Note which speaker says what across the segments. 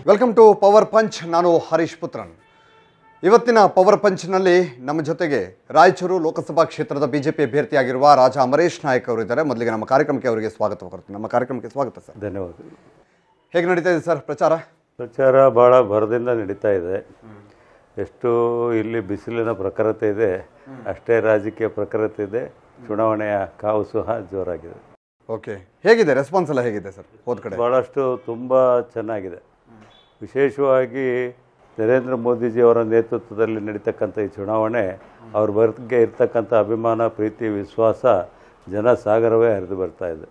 Speaker 1: Welcome to power punch ನಾನು ಹರೀಶ್ ಪುತ್ರನ್ ಇವತ್ತಿನ power ಪಂಚ್ನಲ್ಲಿ ನಮ್ಮ ಜೊತೆಗೆ ರಾಯಚೂರು ಲೋಕಸಭಾ ಕ್ಷೇತ್ರದ ಬಿಜೆಪಿ ಅಭ್ಯರ್ಥಿಯಾಗಿರುವ ರಾಜ ಅಮರೇಶ್ ನಾಯಕ್ ಅವರು ಇದ್ದಾರೆ ಮೊದಲಿಗೆ ನಮ್ಮ ಕಾರ್ಯಕ್ರಮಕ್ಕೆ ಅವರಿಗೆ ಸ್ವಾಗತ ಕೊಡ್ತೀನಿ ನಮ್ಮ ಕಾರ್ಯಕ್ರಮಕ್ಕೆ ಸ್ವಾಗತ ಸರ್
Speaker 2: ಧನ್ಯವಾದಗಳು
Speaker 1: ಹೇಗೆ ನಡೀತಾ ಇದೆ ಸರ್ ಪ್ರಚಾರ
Speaker 2: ಪ್ರಚಾರ ಭಾಳ ಭರದಿಂದ ನಡೀತಾ ಇದೆ ಎಷ್ಟು ಇಲ್ಲಿ ಬಿಸಿಲಿನ ಪ್ರಖರತೆ ಇದೆ ಅಷ್ಟೇ ರಾಜಕೀಯ ಪ್ರಖರತೆ ಇದೆ ಚುನಾವಣೆಯ ಕಾವು ಸಹ ಜೋರಾಗಿದೆ
Speaker 1: ಓಕೆ ಹೇಗಿದೆ ರೆಸ್ಪಾನ್ಸ್ ಎಲ್ಲ ಹೇಗಿದೆ ಸರ್ ಹೋದ ಕಡೆ
Speaker 2: ಭಾಳಷ್ಟು ತುಂಬ ಚೆನ್ನಾಗಿದೆ ವಿಶೇಷವಾಗಿ ನರೇಂದ್ರ ಮೋದಿಜಿಯವರ ನೇತೃತ್ವದಲ್ಲಿ ನಡೀತಕ್ಕಂಥ ಈ ಚುನಾವಣೆ ಅವ್ರ ಬಗ್ಗೆ ಇರ್ತಕ್ಕಂಥ ಅಭಿಮಾನ ಪ್ರೀತಿ ವಿಶ್ವಾಸ ಜನ ಸಾಗರವೇ ಹರಿದು ಬರ್ತಾ ಇದೆ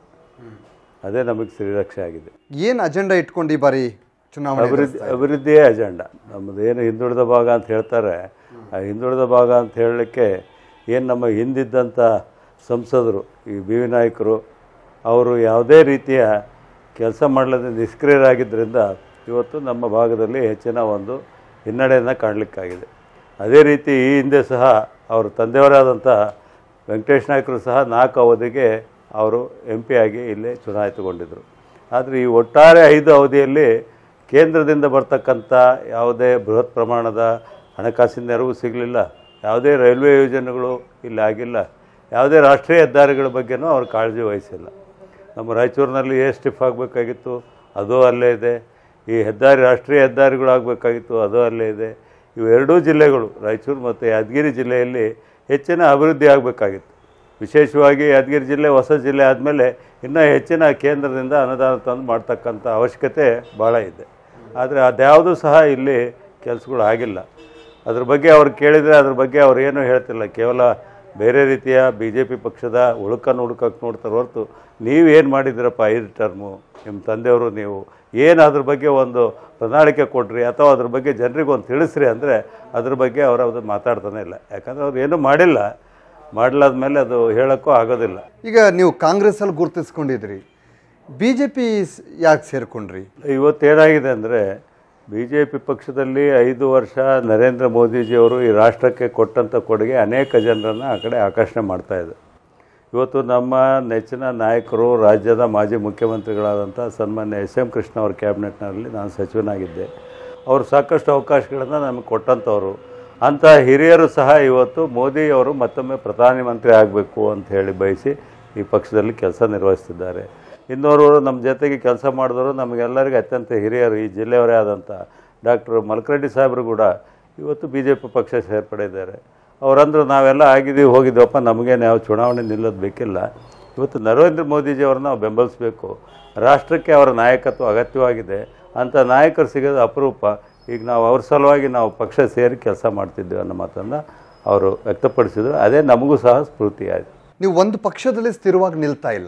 Speaker 2: ಅದೇ ನಮಗೆ ಶ್ರೀರಕ್ಷೆ ಆಗಿದೆ
Speaker 1: ಏನು ಅಜೆಂಡಾ ಇಟ್ಕೊಂಡು ಈ ಬಾರಿ ಚುನಾವಣೆ
Speaker 2: ಅಭಿವೃದ್ಧಿ ಅಭಿವೃದ್ಧಿಯೇ ಅಜೆಂಡ ನಮ್ಮದು ಏನು ಹಿಂದುಳಿದ ಭಾಗ ಅಂತ ಹೇಳ್ತಾರೆ ಆ ಹಿಂದುಳಿದ ಭಾಗ ಅಂತ ಹೇಳಲಿಕ್ಕೆ ಏನು ನಮ್ಮ ಹಿಂದಿದ್ದಂಥ ಸಂಸದರು ಈ ಬಿ ವಿ ನಾಯಕರು ಅವರು ಯಾವುದೇ ರೀತಿಯ ಕೆಲಸ ಮಾಡಲದೆ ನಿಷ್ಕ್ರಿಯರಾಗಿದ್ದರಿಂದ ಇವತ್ತು ನಮ್ಮ ಭಾಗದಲ್ಲಿ ಹೆಚ್ಚಿನ ಒಂದು ಹಿನ್ನಡೆಯನ್ನು ಕಾಣಲಿಕ್ಕಾಗಿದೆ ಅದೇ ರೀತಿ ಈ ಹಿಂದೆ ಸಹ ಅವರು ತಂದೆಯವರಾದಂಥ ವೆಂಕಟೇಶ್ ನಾಯಕರು ಸಹ ನಾಲ್ಕು ಅವಧಿಗೆ ಅವರು ಎಂ ಪಿ ಆಗಿ ಇಲ್ಲಿ ಚುನಾಯಿತಗೊಂಡಿದ್ದರು ಆದರೆ ಈ ಒಟ್ಟಾರೆ ಐದು ಅವಧಿಯಲ್ಲಿ ಕೇಂದ್ರದಿಂದ ಬರ್ತಕ್ಕಂಥ ಯಾವುದೇ ಬೃಹತ್ ಪ್ರಮಾಣದ ಹಣಕಾಸಿನ ನೆರವು ಸಿಗಲಿಲ್ಲ ಯಾವುದೇ ರೈಲ್ವೆ ಯೋಜನೆಗಳು ಇಲ್ಲಿ ಆಗಿಲ್ಲ ಯಾವುದೇ ರಾಷ್ಟ್ರೀಯ ಹೆದ್ದಾರಿಗಳ ಬಗ್ಗೆನೂ ಅವ್ರು ಕಾಳಜಿ ವಹಿಸಿಲ್ಲ ನಮ್ಮ ರಾಯಚೂರಿನಲ್ಲಿ ಎ ಸ್ಟಿಫ್ ಆಗಬೇಕಾಗಿತ್ತು ಅದು ಅಲ್ಲೇ ಇದೆ ಈ ಹೆದ್ದಾರಿ ರಾಷ್ಟ್ರೀಯ ಹೆದ್ದಾರಿಗಳು ಆಗಬೇಕಾಗಿತ್ತು ಅದು ಅಲ್ಲೇ ಇದೆ ಇವು ಎರಡೂ ಜಿಲ್ಲೆಗಳು ರಾಯಚೂರು ಮತ್ತು ಯಾದಗಿರಿ ಜಿಲ್ಲೆಯಲ್ಲಿ ಹೆಚ್ಚಿನ ಅಭಿವೃದ್ಧಿ ಆಗಬೇಕಾಗಿತ್ತು ವಿಶೇಷವಾಗಿ ಯಾದಗಿರಿ ಜಿಲ್ಲೆ ಹೊಸ ಜಿಲ್ಲೆ ಆದಮೇಲೆ ಇನ್ನೂ ಹೆಚ್ಚಿನ ಕೇಂದ್ರದಿಂದ ಅನುದಾನ ತಂದು ಮಾಡ್ತಕ್ಕಂಥ ಅವಶ್ಯಕತೆ ಭಾಳ ಇದೆ ಆದರೆ ಅದ್ಯಾವುದೂ ಸಹ ಇಲ್ಲಿ ಕೆಲಸಗಳು ಆಗಿಲ್ಲ ಅದ್ರ ಬಗ್ಗೆ ಅವ್ರು ಕೇಳಿದರೆ ಅದ್ರ ಬಗ್ಗೆ ಅವ್ರು ಏನೂ ಹೇಳ್ತಿಲ್ಲ ಕೇವಲ ಬೇರೆ ರೀತಿಯ ಬಿ ಜೆ ಪಿ ಪಕ್ಷದ ಉಳುಕನ್ನು ಹುಡುಕಕ್ಕೆ ನೋಡ್ತಾರೆ ಹೊರತು ನೀವೇನು ಮಾಡಿದ್ದೀರಪ್ಪ ಐದು ಟರ್ಮು ನಿಮ್ಮ ತಂದೆಯವರು ನೀವು ಏನು ಅದ್ರ ಬಗ್ಗೆ ಒಂದು ಪ್ರಣಾಳಿಕೆ ಕೊಡ್ರಿ ಅಥವಾ ಅದ್ರ ಬಗ್ಗೆ ಜನರಿಗೆ ಒಂದು ತಿಳಿಸ್ರಿ ಅಂದರೆ ಅದ್ರ ಬಗ್ಗೆ ಅವರು ಅದು ಮಾತಾಡ್ತಾನೆ ಇಲ್ಲ ಯಾಕಂದರೆ ಅವ್ರು ಏನೂ ಮಾಡಿಲ್ಲ ಮಾಡಲಾದ್ಮೇಲೆ ಅದು ಹೇಳೋಕ್ಕೂ ಆಗೋದಿಲ್ಲ
Speaker 1: ಈಗ ನೀವು ಕಾಂಗ್ರೆಸ್ಸಲ್ಲಿ ಗುರುತಿಸ್ಕೊಂಡಿದ್ರಿ ಬಿ ಜೆ ಪಿ ಯಾಕೆ ಸೇರ್ಕೊಂಡ್ರಿ
Speaker 2: ಇವತ್ತೇನಾಗಿದೆ ಅಂದರೆ ಬಿ ಜೆ ಪಿ ಪಕ್ಷದಲ್ಲಿ ಐದು ವರ್ಷ ನರೇಂದ್ರ ಮೋದಿಜಿಯವರು ಈ ರಾಷ್ಟ್ರಕ್ಕೆ ಕೊಟ್ಟಂಥ ಕೊಡುಗೆ ಅನೇಕ ಜನರನ್ನು ಆ ಕಡೆ ಆಕರ್ಷಣೆ ಮಾಡ್ತಾ ಇದೆ ಇವತ್ತು ನಮ್ಮ ನೆಚ್ಚಿನ ನಾಯಕರು ರಾಜ್ಯದ ಮಾಜಿ ಮುಖ್ಯಮಂತ್ರಿಗಳಾದಂಥ ಸನ್ಮಾನ್ಯ ಎಸ್ ಎಂ ಕೃಷ್ಣ ಅವ್ರ ಕ್ಯಾಬಿನೆಟ್ನಲ್ಲಿ ನಾನು ಸಚಿವನಾಗಿದ್ದೆ ಅವರು ಸಾಕಷ್ಟು ಅವಕಾಶಗಳನ್ನು ನಮಗೆ ಕೊಟ್ಟಂಥವ್ರು ಅಂಥ ಹಿರಿಯರು ಸಹ ಇವತ್ತು ಮೋದಿ ಅವರು ಮತ್ತೊಮ್ಮೆ ಪ್ರಧಾನಮಂತ್ರಿ ಆಗಬೇಕು ಅಂತ ಹೇಳಿ ಬಯಸಿ ಈ ಪಕ್ಷದಲ್ಲಿ ಕೆಲಸ ನಿರ್ವಹಿಸ್ತಿದ್ದಾರೆ ಇನ್ನೋರು ನಮ್ಮ ಜೊತೆಗೆ ಕೆಲಸ ಮಾಡಿದವರು ನಮಗೆಲ್ಲರಿಗೂ ಅತ್ಯಂತ ಹಿರಿಯರು ಈ ಜಿಲ್ಲೆಯವರೇ ಆದಂಥ ಡಾಕ್ಟರ್ ಮಲ್ಕರೆಡ್ಡಿ ಸಾಹೇಬರು ಕೂಡ ಇವತ್ತು ಬಿ ಜೆ ಪಿ ಪಕ್ಷ ಸೇರ್ಪಡಿದ್ದಾರೆ ಅವರಂದ್ರು ನಾವೆಲ್ಲ ಆಗಿದ್ದೀವಿ ಹೋಗಿದ್ದೀವಪ್ಪ ನಮಗೇನು ಯಾವ ಚುನಾವಣೆ ನಿಲ್ಲೋದು ಬೇಕಿಲ್ಲ ಇವತ್ತು ನರೇಂದ್ರ ಮೋದಿಜಿಯವ್ರನ್ನ ನಾವು ಬೆಂಬಲಿಸಬೇಕು ರಾಷ್ಟ್ರಕ್ಕೆ ಅವರ ನಾಯಕತ್ವ ಅಗತ್ಯವಾಗಿದೆ ಅಂಥ ನಾಯಕರು ಸಿಗೋದು ಅಪರೂಪ ಈಗ ನಾವು ಅವ್ರ ಸಲುವಾಗಿ ನಾವು ಪಕ್ಷ ಸೇರಿ ಕೆಲಸ ಮಾಡ್ತಿದ್ದೇವೆ ಅನ್ನೋ ಮಾತನ್ನು ಅವರು ವ್ಯಕ್ತಪಡಿಸಿದ್ರು ಅದೇ ನಮಗೂ ಸಹ ಸ್ಫೂರ್ತಿ ಆಯಿತು
Speaker 1: ನೀವು ಒಂದು ಪಕ್ಷದಲ್ಲಿ ಸ್ಥಿರವಾಗಿ ನಿಲ್ತಾ ಇಲ್ಲ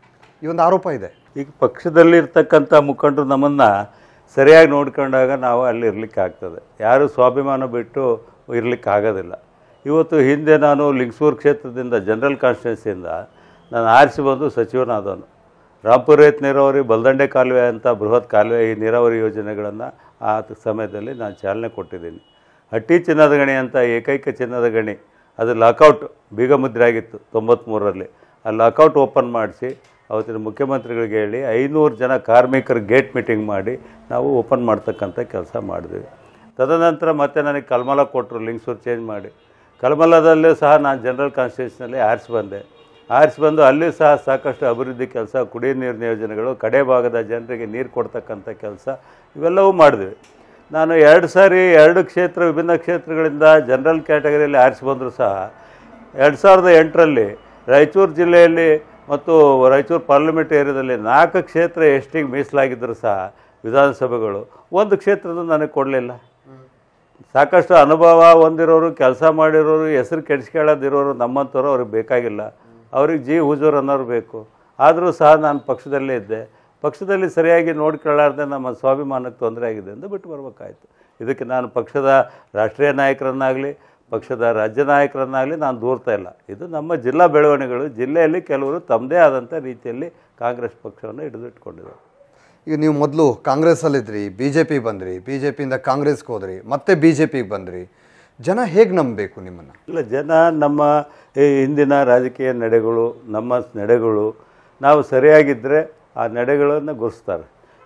Speaker 1: ಈ ಒಂದು ಆರೋಪ ಇದೆ
Speaker 2: ಈಗ ಪಕ್ಷದಲ್ಲಿ ಇರ್ತಕ್ಕಂಥ ಮುಖಂಡರು ನಮ್ಮನ್ನು ಸರಿಯಾಗಿ ನೋಡ್ಕೊಂಡಾಗ ನಾವು ಅಲ್ಲಿ ಇರ್ಲಿಕ್ಕೆ ಆಗ್ತದೆ ಯಾರು ಸ್ವಾಭಿಮಾನ ಬಿಟ್ಟು ಇರ್ಲಿಕ್ಕೆ ಆಗೋದಿಲ್ಲ ಇವತ್ತು ಹಿಂದೆ ನಾನು ಲಿಂಗಸೂರು ಕ್ಷೇತ್ರದಿಂದ ಜನರಲ್ ಕಾನ್ಸ್ಟಿಟ್ಯೂನ್ಸಿಯಿಂದ ನಾನು ಆರಿಸಿ ಬಂದು ಸಚಿವನಾದವನು ರಾಂಪುರ ರೈತ ನೀರಾವರಿ ಬಲ್ದಂಡೆ ಕಾಲುವೆ ಅಂತ ಬೃಹತ್ ಕಾಲುವೆ ಈ ನೀರಾವರಿ ಯೋಜನೆಗಳನ್ನು ಆ ಸಮಯದಲ್ಲಿ ನಾನು ಚಾಲನೆ ಕೊಟ್ಟಿದ್ದೀನಿ ಹಟ್ಟಿ ಚಿನ್ನದ ಗಣಿ ಅಂತ ಏಕೈಕ ಚಿನ್ನದ ಗಣಿ ಅದು ಲಾಕೌಟ್ ಬೀಗ ಮುದ್ರೆ ಆಗಿತ್ತು ತೊಂಬತ್ತ್ಮೂರರಲ್ಲಿ ಆ ಲಾಕೌಟ್ ಓಪನ್ ಮಾಡಿಸಿ ಅವತ್ತಿನ ಮುಖ್ಯಮಂತ್ರಿಗಳಿಗೆ ಹೇಳಿ ಐನೂರು ಜನ ಕಾರ್ಮಿಕರ ಗೇಟ್ ಮೀಟಿಂಗ್ ಮಾಡಿ ನಾವು ಓಪನ್ ಮಾಡ್ತಕ್ಕಂಥ ಕೆಲಸ ಮಾಡಿದ್ವಿ ತದನಂತರ ಮತ್ತೆ ನನಗೆ ಕಲ್ಮಲ ಕೊಟ್ಟರು ಲಿಂಗ್ಸೂರು ಚೇಂಜ್ ಮಾಡಿ ಕಲ್ಮಲದಲ್ಲೂ ಸಹ ನಾನು ಜನರಲ್ ಕಾನ್ಸ್ಟಿಟ್ಯೂಷನಲ್ಲಿ ಆರಿಸಿ ಬಂದೆ ಆರಿಸಿ ಬಂದು ಅಲ್ಲಿ ಸಹ ಸಾಕಷ್ಟು ಅಭಿವೃದ್ಧಿ ಕೆಲಸ ಕುಡಿಯೋ ನೀರಿನ ಯೋಜನೆಗಳು ಕಡೆ ಭಾಗದ ಜನರಿಗೆ ನೀರು ಕೊಡ್ತಕ್ಕಂಥ ಕೆಲಸ ಇವೆಲ್ಲವೂ ಮಾಡಿದ್ವಿ ನಾನು ಎರಡು ಸಾರಿ ಎರಡು ಕ್ಷೇತ್ರ ವಿಭಿನ್ನ ಕ್ಷೇತ್ರಗಳಿಂದ ಜನರಲ್ ಕ್ಯಾಟಗರಿಯಲ್ಲಿ ಆರಿಸಿ ಬಂದರೂ ಸಹ ಎರಡು ಸಾವಿರದ ಎಂಟರಲ್ಲಿ ರಾಯಚೂರು ಜಿಲ್ಲೆಯಲ್ಲಿ ಮತ್ತು ರಾಯಚೂರು ಪಾರ್ಲಿಮೆಂಟ್ ಏರಿಯಾದಲ್ಲಿ ನಾಲ್ಕು ಕ್ಷೇತ್ರ ಎಷ್ಟಿಗೆ ಮೀಸಲಾಗಿದ್ದರೂ ಸಹ ವಿಧಾನಸಭೆಗಳು ಒಂದು ಕ್ಷೇತ್ರದ ನನಗೆ ಕೊಡಲಿಲ್ಲ ಸಾಕಷ್ಟು ಅನುಭವ ಹೊಂದಿರೋರು ಕೆಲಸ ಮಾಡಿರೋರು ಹೆಸರು ಕೆಡಿಸ್ಕೊಳ್ಳೋದಿರೋರು ನಮ್ಮಂಥವ್ರು ಅವ್ರಿಗೆ ಬೇಕಾಗಿಲ್ಲ ಅವ್ರಿಗೆ ಜಿ ಹುಜೂರ್ ಅನ್ನೋರು ಬೇಕು ಆದರೂ ಸಹ ನಾನು ಪಕ್ಷದಲ್ಲೇ ಇದ್ದೆ ಪಕ್ಷದಲ್ಲಿ ಸರಿಯಾಗಿ ನೋಡ್ಕೊಳ್ಳಾರ್ದೆ ನಮ್ಮ ಸ್ವಾಭಿಮಾನಕ್ಕೆ ತೊಂದರೆ ಆಗಿದೆ ಅಂತ ಬಿಟ್ಟು ಬರಬೇಕಾಯ್ತು ಇದಕ್ಕೆ ನಾನು ಪಕ್ಷದ ರಾಷ್ಟ್ರೀಯ ನಾಯಕರನ್ನಾಗಲಿ ಪಕ್ಷದ ರಾಜ್ಯ ನಾಯಕರನ್ನಾಗಲಿ ನಾನು ದೂರ್ತಾ ಇಲ್ಲ ಇದು ನಮ್ಮ ಜಿಲ್ಲಾ ಬೆಳವಣಿಗೆಗಳು ಜಿಲ್ಲೆಯಲ್ಲಿ ಕೆಲವರು ತಮ್ಮದೇ ಆದಂಥ ರೀತಿಯಲ್ಲಿ ಕಾಂಗ್ರೆಸ್ ಪಕ್ಷವನ್ನು ಹಿಡಿದಿಟ್ಕೊಂಡಿದ್ದಾರೆ
Speaker 1: ಈಗ ನೀವು ಮೊದಲು ಕಾಂಗ್ರೆಸ್ಸಲ್ಲಿದ್ರಿ ಬಿ ಜೆ ಪಿ ಬಂದ್ರಿ ಬಿ ಜೆ ಪಿಯಿಂದ ಕಾಂಗ್ರೆಸ್ಗೆ ಹೋದ್ರಿ ಮತ್ತೆ ಬಿ ಜೆ ಪಿಗೆ ಬಂದ್ರಿ ಜನ ಹೇಗೆ ನಂಬಬೇಕು ನಿಮ್ಮನ್ನು
Speaker 2: ಇಲ್ಲ ಜನ ನಮ್ಮ ಈ ಹಿಂದಿನ ರಾಜಕೀಯ ನಡೆಗಳು ನಮ್ಮ ನಡೆಗಳು ನಾವು ಸರಿಯಾಗಿದ್ದರೆ ಆ ನಡೆಗಳನ್ನು ಗುರುಸ್ತಾರೆ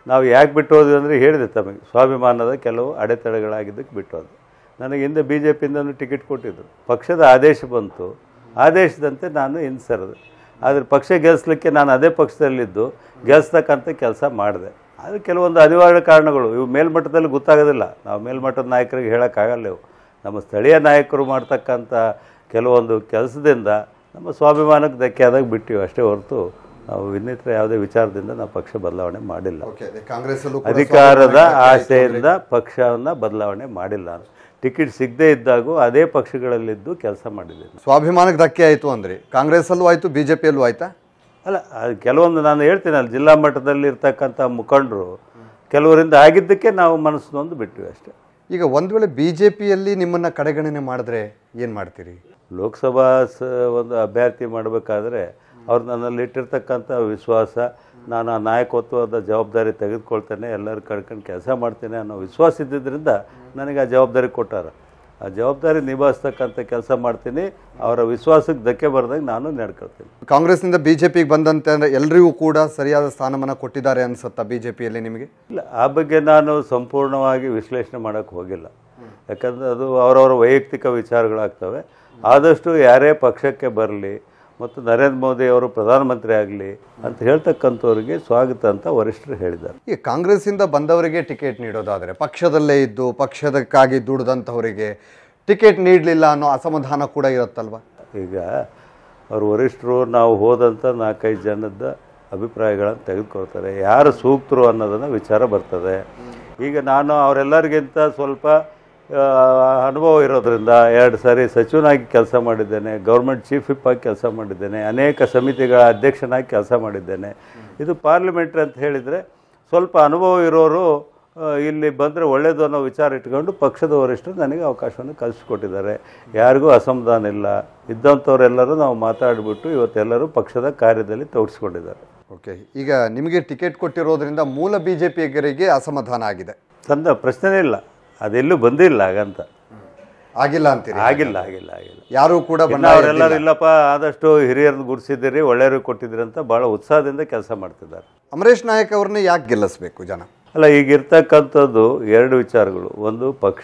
Speaker 2: ನಾವು ಯಾಕೆ ಬಿಟ್ಟು ಹೋದ್ವಿ ಅಂದರೆ ಹೇಳಿದೆ ತಮಗೆ ಸ್ವಾಭಿಮಾನದ ಕೆಲವು ಅಡೆತಡೆಗಳಾಗಿದ್ದಕ್ಕೆ ಬಿಟ್ಟು ಹೋದ್ವಿ ನನಗೆ ಹಿಂದೆ ಬಿ ಜೆ ಪಿಯಿಂದಲೂ ಟಿಕೆಟ್ ಕೊಟ್ಟಿದ್ದರು ಪಕ್ಷದ ಆದೇಶ ಬಂತು ಆದೇಶದಂತೆ ನಾನು ಹಿಂದೆ ಸರಿದೆ ಆದರೆ ಪಕ್ಷ ಗೆಲ್ಲಿಸ್ಲಿಕ್ಕೆ ನಾನು ಅದೇ ಪಕ್ಷದಲ್ಲಿದ್ದು ಗೆಲ್ಲಿಸ್ತಕ್ಕಂಥ ಕೆಲಸ ಮಾಡಿದೆ ಆದರೆ ಕೆಲವೊಂದು ಅನಿವಾರ್ಯ ಕಾರಣಗಳು ಇವು ಮೇಲ್ಮಟ್ಟದಲ್ಲಿ ಗೊತ್ತಾಗೋದಿಲ್ಲ ನಾವು ಮೇಲ್ಮಟ್ಟದ ನಾಯಕರಿಗೆ ಹೇಳೋಕ್ಕಾಗಲ್ಲ ಇವು ನಮ್ಮ ಸ್ಥಳೀಯ ನಾಯಕರು ಮಾಡ್ತಕ್ಕಂಥ ಕೆಲವೊಂದು ಕೆಲಸದಿಂದ ನಮ್ಮ ಸ್ವಾಭಿಮಾನಕ್ಕೆ ಧಕ್ಕೆ ಆದಾಗ ಬಿಟ್ಟಿವಿ ಅಷ್ಟೇ ಹೊರತು ನಾವು ಇನ್ನಿತರ ಯಾವುದೇ ವಿಚಾರದಿಂದ ನಾವು ಪಕ್ಷ ಬದಲಾವಣೆ ಮಾಡಿಲ್ಲ
Speaker 1: ಓಕೆ ಅದೇ ಕಾಂಗ್ರೆಸ್ಸಲ್ಲೂ ಕೂಡ
Speaker 2: ಅಧಿಕಾರದ
Speaker 1: ಸ್ವಾಭಿಮಾನಕ್ಕೆ ಆಯ್ತು ಅಂದ್ರೆ-
Speaker 2: ಆಸೆಯಿಂದ ಪಕ್ಷವನ್ನು ಬದಲಾವಣೆ ಮಾಡಿಲ್ಲ ನಾನು ಟಿಕೆಟ್ ಸಿಗದೇ ಇದ್ದಾಗೂ ಅದೇ ಪಕ್ಷಗಳಲ್ಲಿದ್ದು ಕೆಲಸ ಮಾಡಿದ್ದೀನಿ
Speaker 1: ಸ್ವಾಭಿಮಾನಕ್ಕೆ ಧಕ್ಕೆ ಆಯಿತು ಅಂದ್ರೆ ಕಾಂಗ್ರೆಸ್ಸಲ್ಲೂ ಆಯಿತು ಬಿ ಜೆ ಪಿಯಲ್ಲೂ ಆಯ್ತಾ
Speaker 2: ಅಲ್ಲ ಅದು ಕೆಲವೊಂದು ನಾನು ಹೇಳ್ತೀನಿ ಅಲ್ಲಿ ಜಿಲ್ಲಾ ಮಟ್ಟದಲ್ಲಿ ಇರ್ತಕ್ಕಂಥ ಮುಖಂಡರು ಕೆಲವರಿಂದ ಆಗಿದ್ದಕ್ಕೆ ನಾವು ಮನಸ್ಸು ನೊಂದು ಬಿಟ್ವಿ ಅಷ್ಟೇ
Speaker 1: ಈಗ ಒಂದು ವೇಳೆ ಬಿ ಜೆ ಪಿಯಲ್ಲಿ ನಿಮ್ಮನ್ನು ಕಡೆಗಣನೆ ಮಾಡಿದ್ರೆ ಏನು ಮಾಡ್ತೀರಿ
Speaker 2: ಲೋಕಸಭಾ ಸ ಒಂದು ಅಭ್ಯರ್ಥಿ ಮಾಡಬೇಕಾದ್ರೆ ಅವ್ರು ನನ್ನಲ್ಲಿ ಇಟ್ಟಿರ್ತಕ್ಕಂಥ ವಿಶ್ವಾಸ ನಾನು ಆ ನಾಯಕತ್ವದ ಜವಾಬ್ದಾರಿ ತೆಗೆದುಕೊಳ್ತೇನೆ ಎಲ್ಲರೂ ಕರ್ಕೊಂಡು ಕೆಲಸ ಮಾಡ್ತೇನೆ ಅನ್ನೋ ವಿಶ್ವಾಸ ಇದ್ದಿದ್ದರಿಂದ ನನಗೆ ಆ ಜವಾಬ್ದಾರಿ ಕೊಟ್ಟಾರ ಆ ಜವಾಬ್ದಾರಿ ನಿಭಾಯಿಸ್ತಕ್ಕಂಥ ಕೆಲಸ ಮಾಡ್ತೀನಿ ಅವರ ವಿಶ್ವಾಸಕ್ಕೆ ಧಕ್ಕೆ ಬರ್ದಂಗೆ ನಾನು ನಡ್ಕೊಳ್ತೀನಿ
Speaker 1: ಕಾಂಗ್ರೆಸ್ನಿಂದ ಬಿ ಜೆ ಪಿಗೆ ಬಂದಂತೆ ಅಂದ್ರೆ ಎಲ್ರಿಗೂ ಕೂಡ ಸರಿಯಾದ ಸ್ಥಾನಮಾನ ಕೊಟ್ಟಿದ್ದಾರೆ ಅನ್ಸುತ್ತಾ ಬಿ ಜೆ ಪಿಯಲ್ಲಿ ನಿಮಗೆ
Speaker 2: ಇಲ್ಲ ಆ ಬಗ್ಗೆ ನಾನು ಸಂಪೂರ್ಣವಾಗಿ ವಿಶ್ಲೇಷಣೆ ಮಾಡೋಕ್ಕೆ ಹೋಗಿಲ್ಲ ಯಾಕಂದರೆ ಅದು ಅವರವರ ವೈಯಕ್ತಿಕ ವಿಚಾರಗಳಾಗ್ತವೆ ಆದಷ್ಟು ಯಾರೇ ಪಕ್ಷಕ್ಕೆ ಬರಲಿ ಮತ್ತು ನರೇಂದ್ರ ಮೋದಿ ಅವರು ಪ್ರಧಾನಮಂತ್ರಿ ಆಗಲಿ ಅಂತ ಹೇಳ್ತಕ್ಕಂಥವ್ರಿಗೆ ಸ್ವಾಗತ ಅಂತ ವರಿಷ್ಠರು ಹೇಳಿದ್ದಾರೆ
Speaker 1: ಈಗ ಕಾಂಗ್ರೆಸ್ಸಿಂದ ಬಂದವರಿಗೆ ಟಿಕೆಟ್ ನೀಡೋದಾದರೆ ಪಕ್ಷದಲ್ಲೇ ಇದ್ದು ಪಕ್ಷದಕ್ಕಾಗಿ ದುಡಿದಂಥವರಿಗೆ ಟಿಕೆಟ್ ನೀಡಲಿಲ್ಲ ಅನ್ನೋ ಅಸಮಾಧಾನ ಕೂಡ ಇರುತ್ತಲ್ವಾ
Speaker 2: ಈಗ ಅವ್ರ ವರಿಷ್ಠರು ನಾವು ಹೋದಂಥ ನಾಲ್ಕೈದು ಜನದ ಅಭಿಪ್ರಾಯಗಳನ್ನು ತೆಗೆದುಕೊಳ್ತಾರೆ ಯಾರು ಸೂಕ್ತರು ಅನ್ನೋದನ್ನು ವಿಚಾರ ಬರ್ತದೆ ಈಗ ನಾನು ಅವರೆಲ್ಲರಿಗಿಂತ ಸ್ವಲ್ಪ ಆ, ಅನುಭವ ಇರೋದ್ರಿಂದ ಎರಡು ಸಾರಿ ಸಚಿವನಾಗಿ ಕೆಲಸ ಮಾಡಿದ್ದೇನೆ ಗೌರ್ಮೆಂಟ್ ಚೀಫ್ ವಿಪ್ ಆಗಿ ಕೆಲಸ ಮಾಡಿದ್ದೇನೆ ಅನೇಕ ಸಮಿತಿಗಳ ಅಧ್ಯಕ್ಷನಾಗಿ ಕೆಲಸ ಮಾಡಿದ್ದೇನೆ ಇದು ಪಾರ್ಲಿಮೆಂಟ್ರಿ ಅಂತ ಹೇಳಿದರೆ ಸ್ವಲ್ಪ ಅನುಭವ ಇರೋರು ಆ, ಇಲ್ಲಿ ಬಂದರೆ ಒಳ್ಳೇದು ಅನ್ನೋ ವಿಚಾರ ಇಟ್ಕೊಂಡು ಪಕ್ಷದ ವರಿಷ್ಠರು ನನಗೆ ಅವಕಾಶವನ್ನು ಕಲಿಸ್ಕೊಟ್ಟಿದ್ದಾರೆ ಯಾರಿಗೂ ಅಸಮಾಧಾನ ಇಲ್ಲ ಇದ್ದಂಥವರೆಲ್ಲರೂ ನಾವು ಮಾತಾಡಿಬಿಟ್ಟು ಇವತ್ತೆಲ್ಲರೂ ಪಕ್ಷದ ಕಾರ್ಯದಲ್ಲಿ ತೊಡಗಿಸ್ಕೊಂಡಿದ್ದಾರೆ
Speaker 1: ಓಕೆ ಈಗ ನಿಮಗೆ ಟಿಕೆಟ್ ಕೊಟ್ಟಿರೋದ್ರಿಂದ ಮೂಲ ಬಿ ಜೆ ಪಿಗರಿಗೆ ಅಸಮಾಧಾನ ಆಗಿದೆ
Speaker 2: ತಂದ ಪ್ರಶ್ನೆನೇ ಇಲ್ಲ ಅದೆಲ್ಲೂ ಬಂದಿಲ್ಲ ಹಾಗಂತ
Speaker 1: ಆಗಿಲ್ಲ ಅಂತೀರಿ
Speaker 2: ಆಗಿಲ್ಲ ಆಗಿಲ್ಲ ಆಗಿಲ್ಲ
Speaker 1: ಯಾರೂ ಕೂಡ
Speaker 2: ಇನ್ನು
Speaker 1: ಬಂದ
Speaker 2: ಅವರೆಲ್ಲರೂ ಇಲ್ಲಪ್ಪ ಆದಷ್ಟು ಹಿರಿಯರನ್ನು ಗುರುಸಿದ್ದೀರಿ ಒಳ್ಳೆಯವ್ರಿಗೆ ಕೊಟ್ಟಿದ್ದೀರಿ ಅಂತ ಭಾಳ ಉತ್ಸಾಹದಿಂದ ಕೆಲಸ ಮಾಡ್ತಿದ್ದಾರೆ
Speaker 1: ಅಮರೇಶ್ ನಾಯಕ್ ಅವ್ರನ್ನ ಯಾಕೆ ಗೆಲ್ಲಿಸ್ಬೇಕು ಜನ
Speaker 2: ಅಲ್ಲ ಈಗ ಇರ್ತಕ್ಕಂಥದ್ದು ಎರಡು ವಿಚಾರಗಳು ಒಂದು ಪಕ್ಷ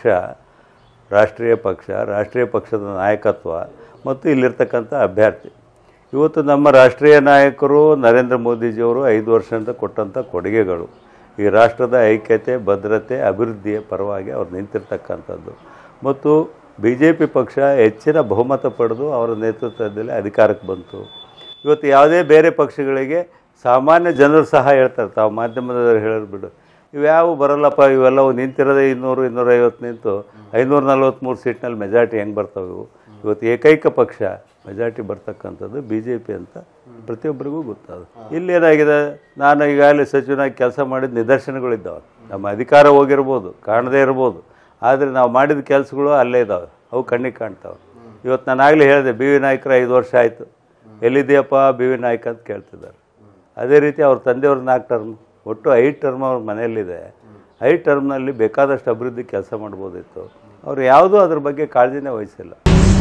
Speaker 2: ರಾಷ್ಟ್ರೀಯ ಪಕ್ಷ ರಾಷ್ಟ್ರೀಯ ಪಕ್ಷದ ನಾಯಕತ್ವ ಮತ್ತು ಇಲ್ಲಿರ್ತಕ್ಕಂಥ ಅಭ್ಯರ್ಥಿ ಇವತ್ತು ನಮ್ಮ ರಾಷ್ಟ್ರೀಯ ನಾಯಕರು ನರೇಂದ್ರ ಮೋದಿಜಿಯವರು ಐದು ವರ್ಷದಿಂದ ಕೊಟ್ಟಂಥ ಕೊಡುಗೆಗಳು ಈ ರಾಷ್ಟ್ರದ ಐಕ್ಯತೆ ಭದ್ರತೆ ಅಭಿವೃದ್ಧಿಯ ಪರವಾಗಿ ಅವ್ರು ನಿಂತಿರ್ತಕ್ಕಂಥದ್ದು ಮತ್ತು ಬಿ ಜೆ ಪಿ ಪಕ್ಷ ಹೆಚ್ಚಿನ ಬಹುಮತ ಪಡೆದು ಅವರ ನೇತೃತ್ವದಲ್ಲಿ ಅಧಿಕಾರಕ್ಕೆ ಬಂತು ಇವತ್ತು ಯಾವುದೇ ಬೇರೆ ಪಕ್ಷಗಳಿಗೆ ಸಾಮಾನ್ಯ ಜನರು ಸಹ ಹೇಳ್ತಾರೆ ತಾವು ಮಾಧ್ಯಮದವರು ಹೇಳೋದು ಬಿಡು ಇವ್ಯಾವು ಬರಲ್ಲಪ್ಪ ಇವೆಲ್ಲವು ನಿಂತಿರೋದೇ ಇನ್ನೂರು ಇನ್ನೂರೈವತ್ತು ನಿಂತು ಐನೂರ ನಲ್ವತ್ತ್ಮೂರು ಸೀಟ್ನಲ್ಲಿ ಮೆಜಾರಿಟಿ ಹೆಂಗೆ ಬರ್ತಾವೆ ಇವು ಇವತ್ತು ಏಕೈಕ ಪಕ್ಷ ಮೆಜಾರಿಟಿ ಬರ್ತಕ್ಕಂಥದ್ದು ಬಿ ಜೆ ಪಿ ಅಂತ ಪ್ರತಿಯೊಬ್ಬರಿಗೂ ಗೊತ್ತದು ಇಲ್ಲೇನಾಗಿದೆ ನಾನು ಈಗಾಗಲೇ ಸಚಿವನಾಗಿ ಕೆಲಸ ಮಾಡಿದ ನಿದರ್ಶನಗಳಿದ್ದಾವೆ ನಮ್ಮ ಅಧಿಕಾರ ಹೋಗಿರ್ಬೋದು ಕಾಣದೇ ಇರ್ಬೋದು ಆದರೆ ನಾವು ಮಾಡಿದ ಕೆಲಸಗಳು ಅಲ್ಲೇ ಇದ್ದಾವೆ ಅವು ಕಣ್ಣಿಗೆ ಕಾಣ್ತಾವೆ ಇವತ್ತು ನಾನು ಆಗಲೇ ಹೇಳಿದೆ ಬಿ ವಿ ನಾಯ್ಕರ ಐದು ವರ್ಷ ಆಯಿತು ಎಲ್ಲಿದೆಯಪ್ಪ ಬಿ ವಿ ನಾಯ್ಕ ಅಂತ ಕೇಳ್ತಿದ್ದಾರೆ ಅದೇ ರೀತಿ ಅವ್ರ ತಂದೆಯವ್ರ ನಾಲ್ಕು ಟರ್ಮ್ ಒಟ್ಟು ಐದು ಟರ್ಮ್ ಅವ್ರ ಮನೆಯಲ್ಲಿದೆ ಐದು ಟರ್ಮ್ನಲ್ಲಿ ಬೇಕಾದಷ್ಟು ಅಭಿವೃದ್ಧಿ ಕೆಲಸ ಮಾಡ್ಬೋದಿತ್ತು ಅವ್ರು ಯಾವುದೂ ಅದ್ರ ಬಗ್ಗೆ ಕಾಳಜಿನೇ ವಹಿಸಿಲ್ಲ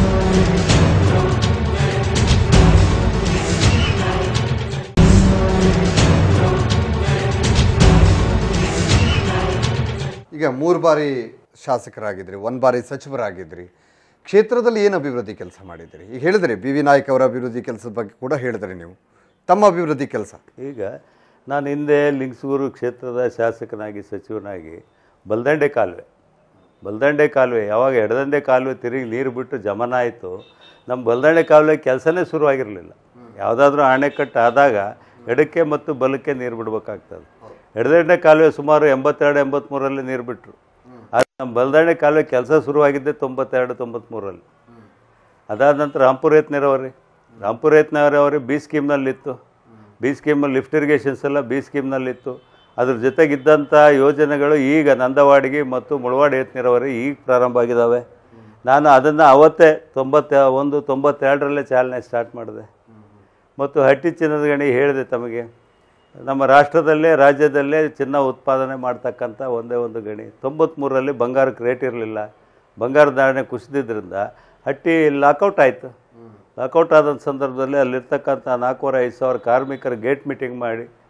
Speaker 1: ಈಗ ಮೂರು ಬಾರಿ ಶಾಸಕರಾಗಿದ್ರಿ ಒಂದು ಬಾರಿ ಸಚಿವರಾಗಿದ್ರಿ ಕ್ಷೇತ್ರದಲ್ಲಿ ಏನು ಅಭಿವೃದ್ಧಿ ಕೆಲಸ ಮಾಡಿದಿರಿ ಈಗ ಹೇಳಿದ್ರಿ ಬಿ ವಿ ನಾಯಕ್ ಅವರ ಅಭಿವೃದ್ಧಿ ಕೆಲಸದ ಬಗ್ಗೆ ಕೂಡ ಹೇಳಿದ್ರಿ ನೀವು ತಮ್ಮ ಅಭಿವೃದ್ಧಿ ಕೆಲಸ
Speaker 2: ಈಗ ನಾನು ಹಿಂದೆ ಲಿಂಗಸೂರು ಕ್ಷೇತ್ರದ ಶಾಸಕನಾಗಿ ಸಚಿವನಾಗಿ ಬಲ್ದಂಡೆ ಕಾಲುವೆ ಬಲ್ದಂಡೆ ಕಾಲುವೆ ಯಾವಾಗ ಎಡದಂಡೆ ಕಾಲುವೆ ತಿರುಗಿ ನೀರು ಬಿಟ್ಟು ಜಮನ ಆಯಿತು ನಮ್ಮ ಬಲ್ದಂಡೆ ಕಾಲುವೆ ಕೆಲಸನೇ ಶುರುವಾಗಿರಲಿಲ್ಲ ಯಾವುದಾದ್ರೂ ಅಣೆಕಟ್ಟು ಆದಾಗ ಎಡಕ್ಕೆ ಮತ್ತು ಬಲಕ್ಕೆ ನೀರು ಬಿಡಬೇಕಾಗ್ತದೆ ಎಡದಂಡೆ ಕಾಲುವೆ ಸುಮಾರು ಎಂಬತ್ತೆರಡು ಎಂಬತ್ತ್ಮೂರಲ್ಲಿ ನೀರು ಬಿಟ್ಟರು ಆದರೆ ನಮ್ಮ ಬಲ್ದಂಡೆ ಕಾಲುವೆ ಕೆಲಸ ಶುರುವಾಗಿದ್ದೆ ತೊಂಬತ್ತೆರಡು ತೊಂಬತ್ತ್ಮೂರಲ್ಲಿ ಅದಾದ ನಂತರ ರಾಂಪುರ ಏತ್ ನೀರಾವರಿ ರಾಂಪುರ ಏತ್ ನೀರಾವರಿ ಬಿ ಸ್ಕೀಮ್ನಲ್ಲಿತ್ತು ಬಿ ಸ್ಕೀಮಲ್ಲಿ ಲಿಫ್ಟ್ ಇರಿಗೇಷನ್ಸ್ ಎಲ್ಲ ಬಿ ಸ್ಕೀಮ್ನಲ್ಲಿತ್ತು ಅದ್ರ ಜೊತೆಗಿದ್ದಂಥ ಯೋಜನೆಗಳು ಈಗ ನಂದವಾಡಿಗೆ ಮತ್ತು ಮುಳವಾಡಿ ಏತ್ ನೀರಾವರಿ ಈಗ ಪ್ರಾರಂಭ ಆಗಿದ್ದಾವೆ ನಾನು ಅದನ್ನು ಅವತ್ತೇ ತೊಂಬತ್ತ ಒಂದು ತೊಂಬತ್ತೆರಡರಲ್ಲೇ ಚಾಲನೆ ಸ್ಟಾರ್ಟ್ ಮಾಡಿದೆ ಮತ್ತು ಹಟ್ಟಿ ಚಿನ್ನದ ಗಣಿ ಹೇಳಿದೆ ತಮಗೆ ನಮ್ಮ ರಾಷ್ಟ್ರದಲ್ಲೇ ರಾಜ್ಯದಲ್ಲೇ ಚಿನ್ನ ಉತ್ಪಾದನೆ ಮಾಡ್ತಕ್ಕಂಥ ಒಂದೇ ಒಂದು ಗಣಿ ತೊಂಬತ್ತ್ಮೂರರಲ್ಲಿ ಬಂಗಾರಕ್ಕೆ ರೇಟ್ ಇರಲಿಲ್ಲ ಬಂಗಾರ ಧಾರಣೆ ಕುಸಿದಿದ್ದರಿಂದ ಹಟ್ಟಿ ಲಾಕೌಟ್ ಆಯಿತು ಲಾಕೌಟ್ ಆದ ಸಂದರ್ಭದಲ್ಲಿ ಅಲ್ಲಿರ್ತಕ್ಕಂಥ ನಾಲ್ಕೂವರೆ ಐದು ಸಾವಿರ ಕಾರ್ಮಿಕರ ಗೇಟ್ ಮೀಟಿಂಗ್ ಮಾಡಿ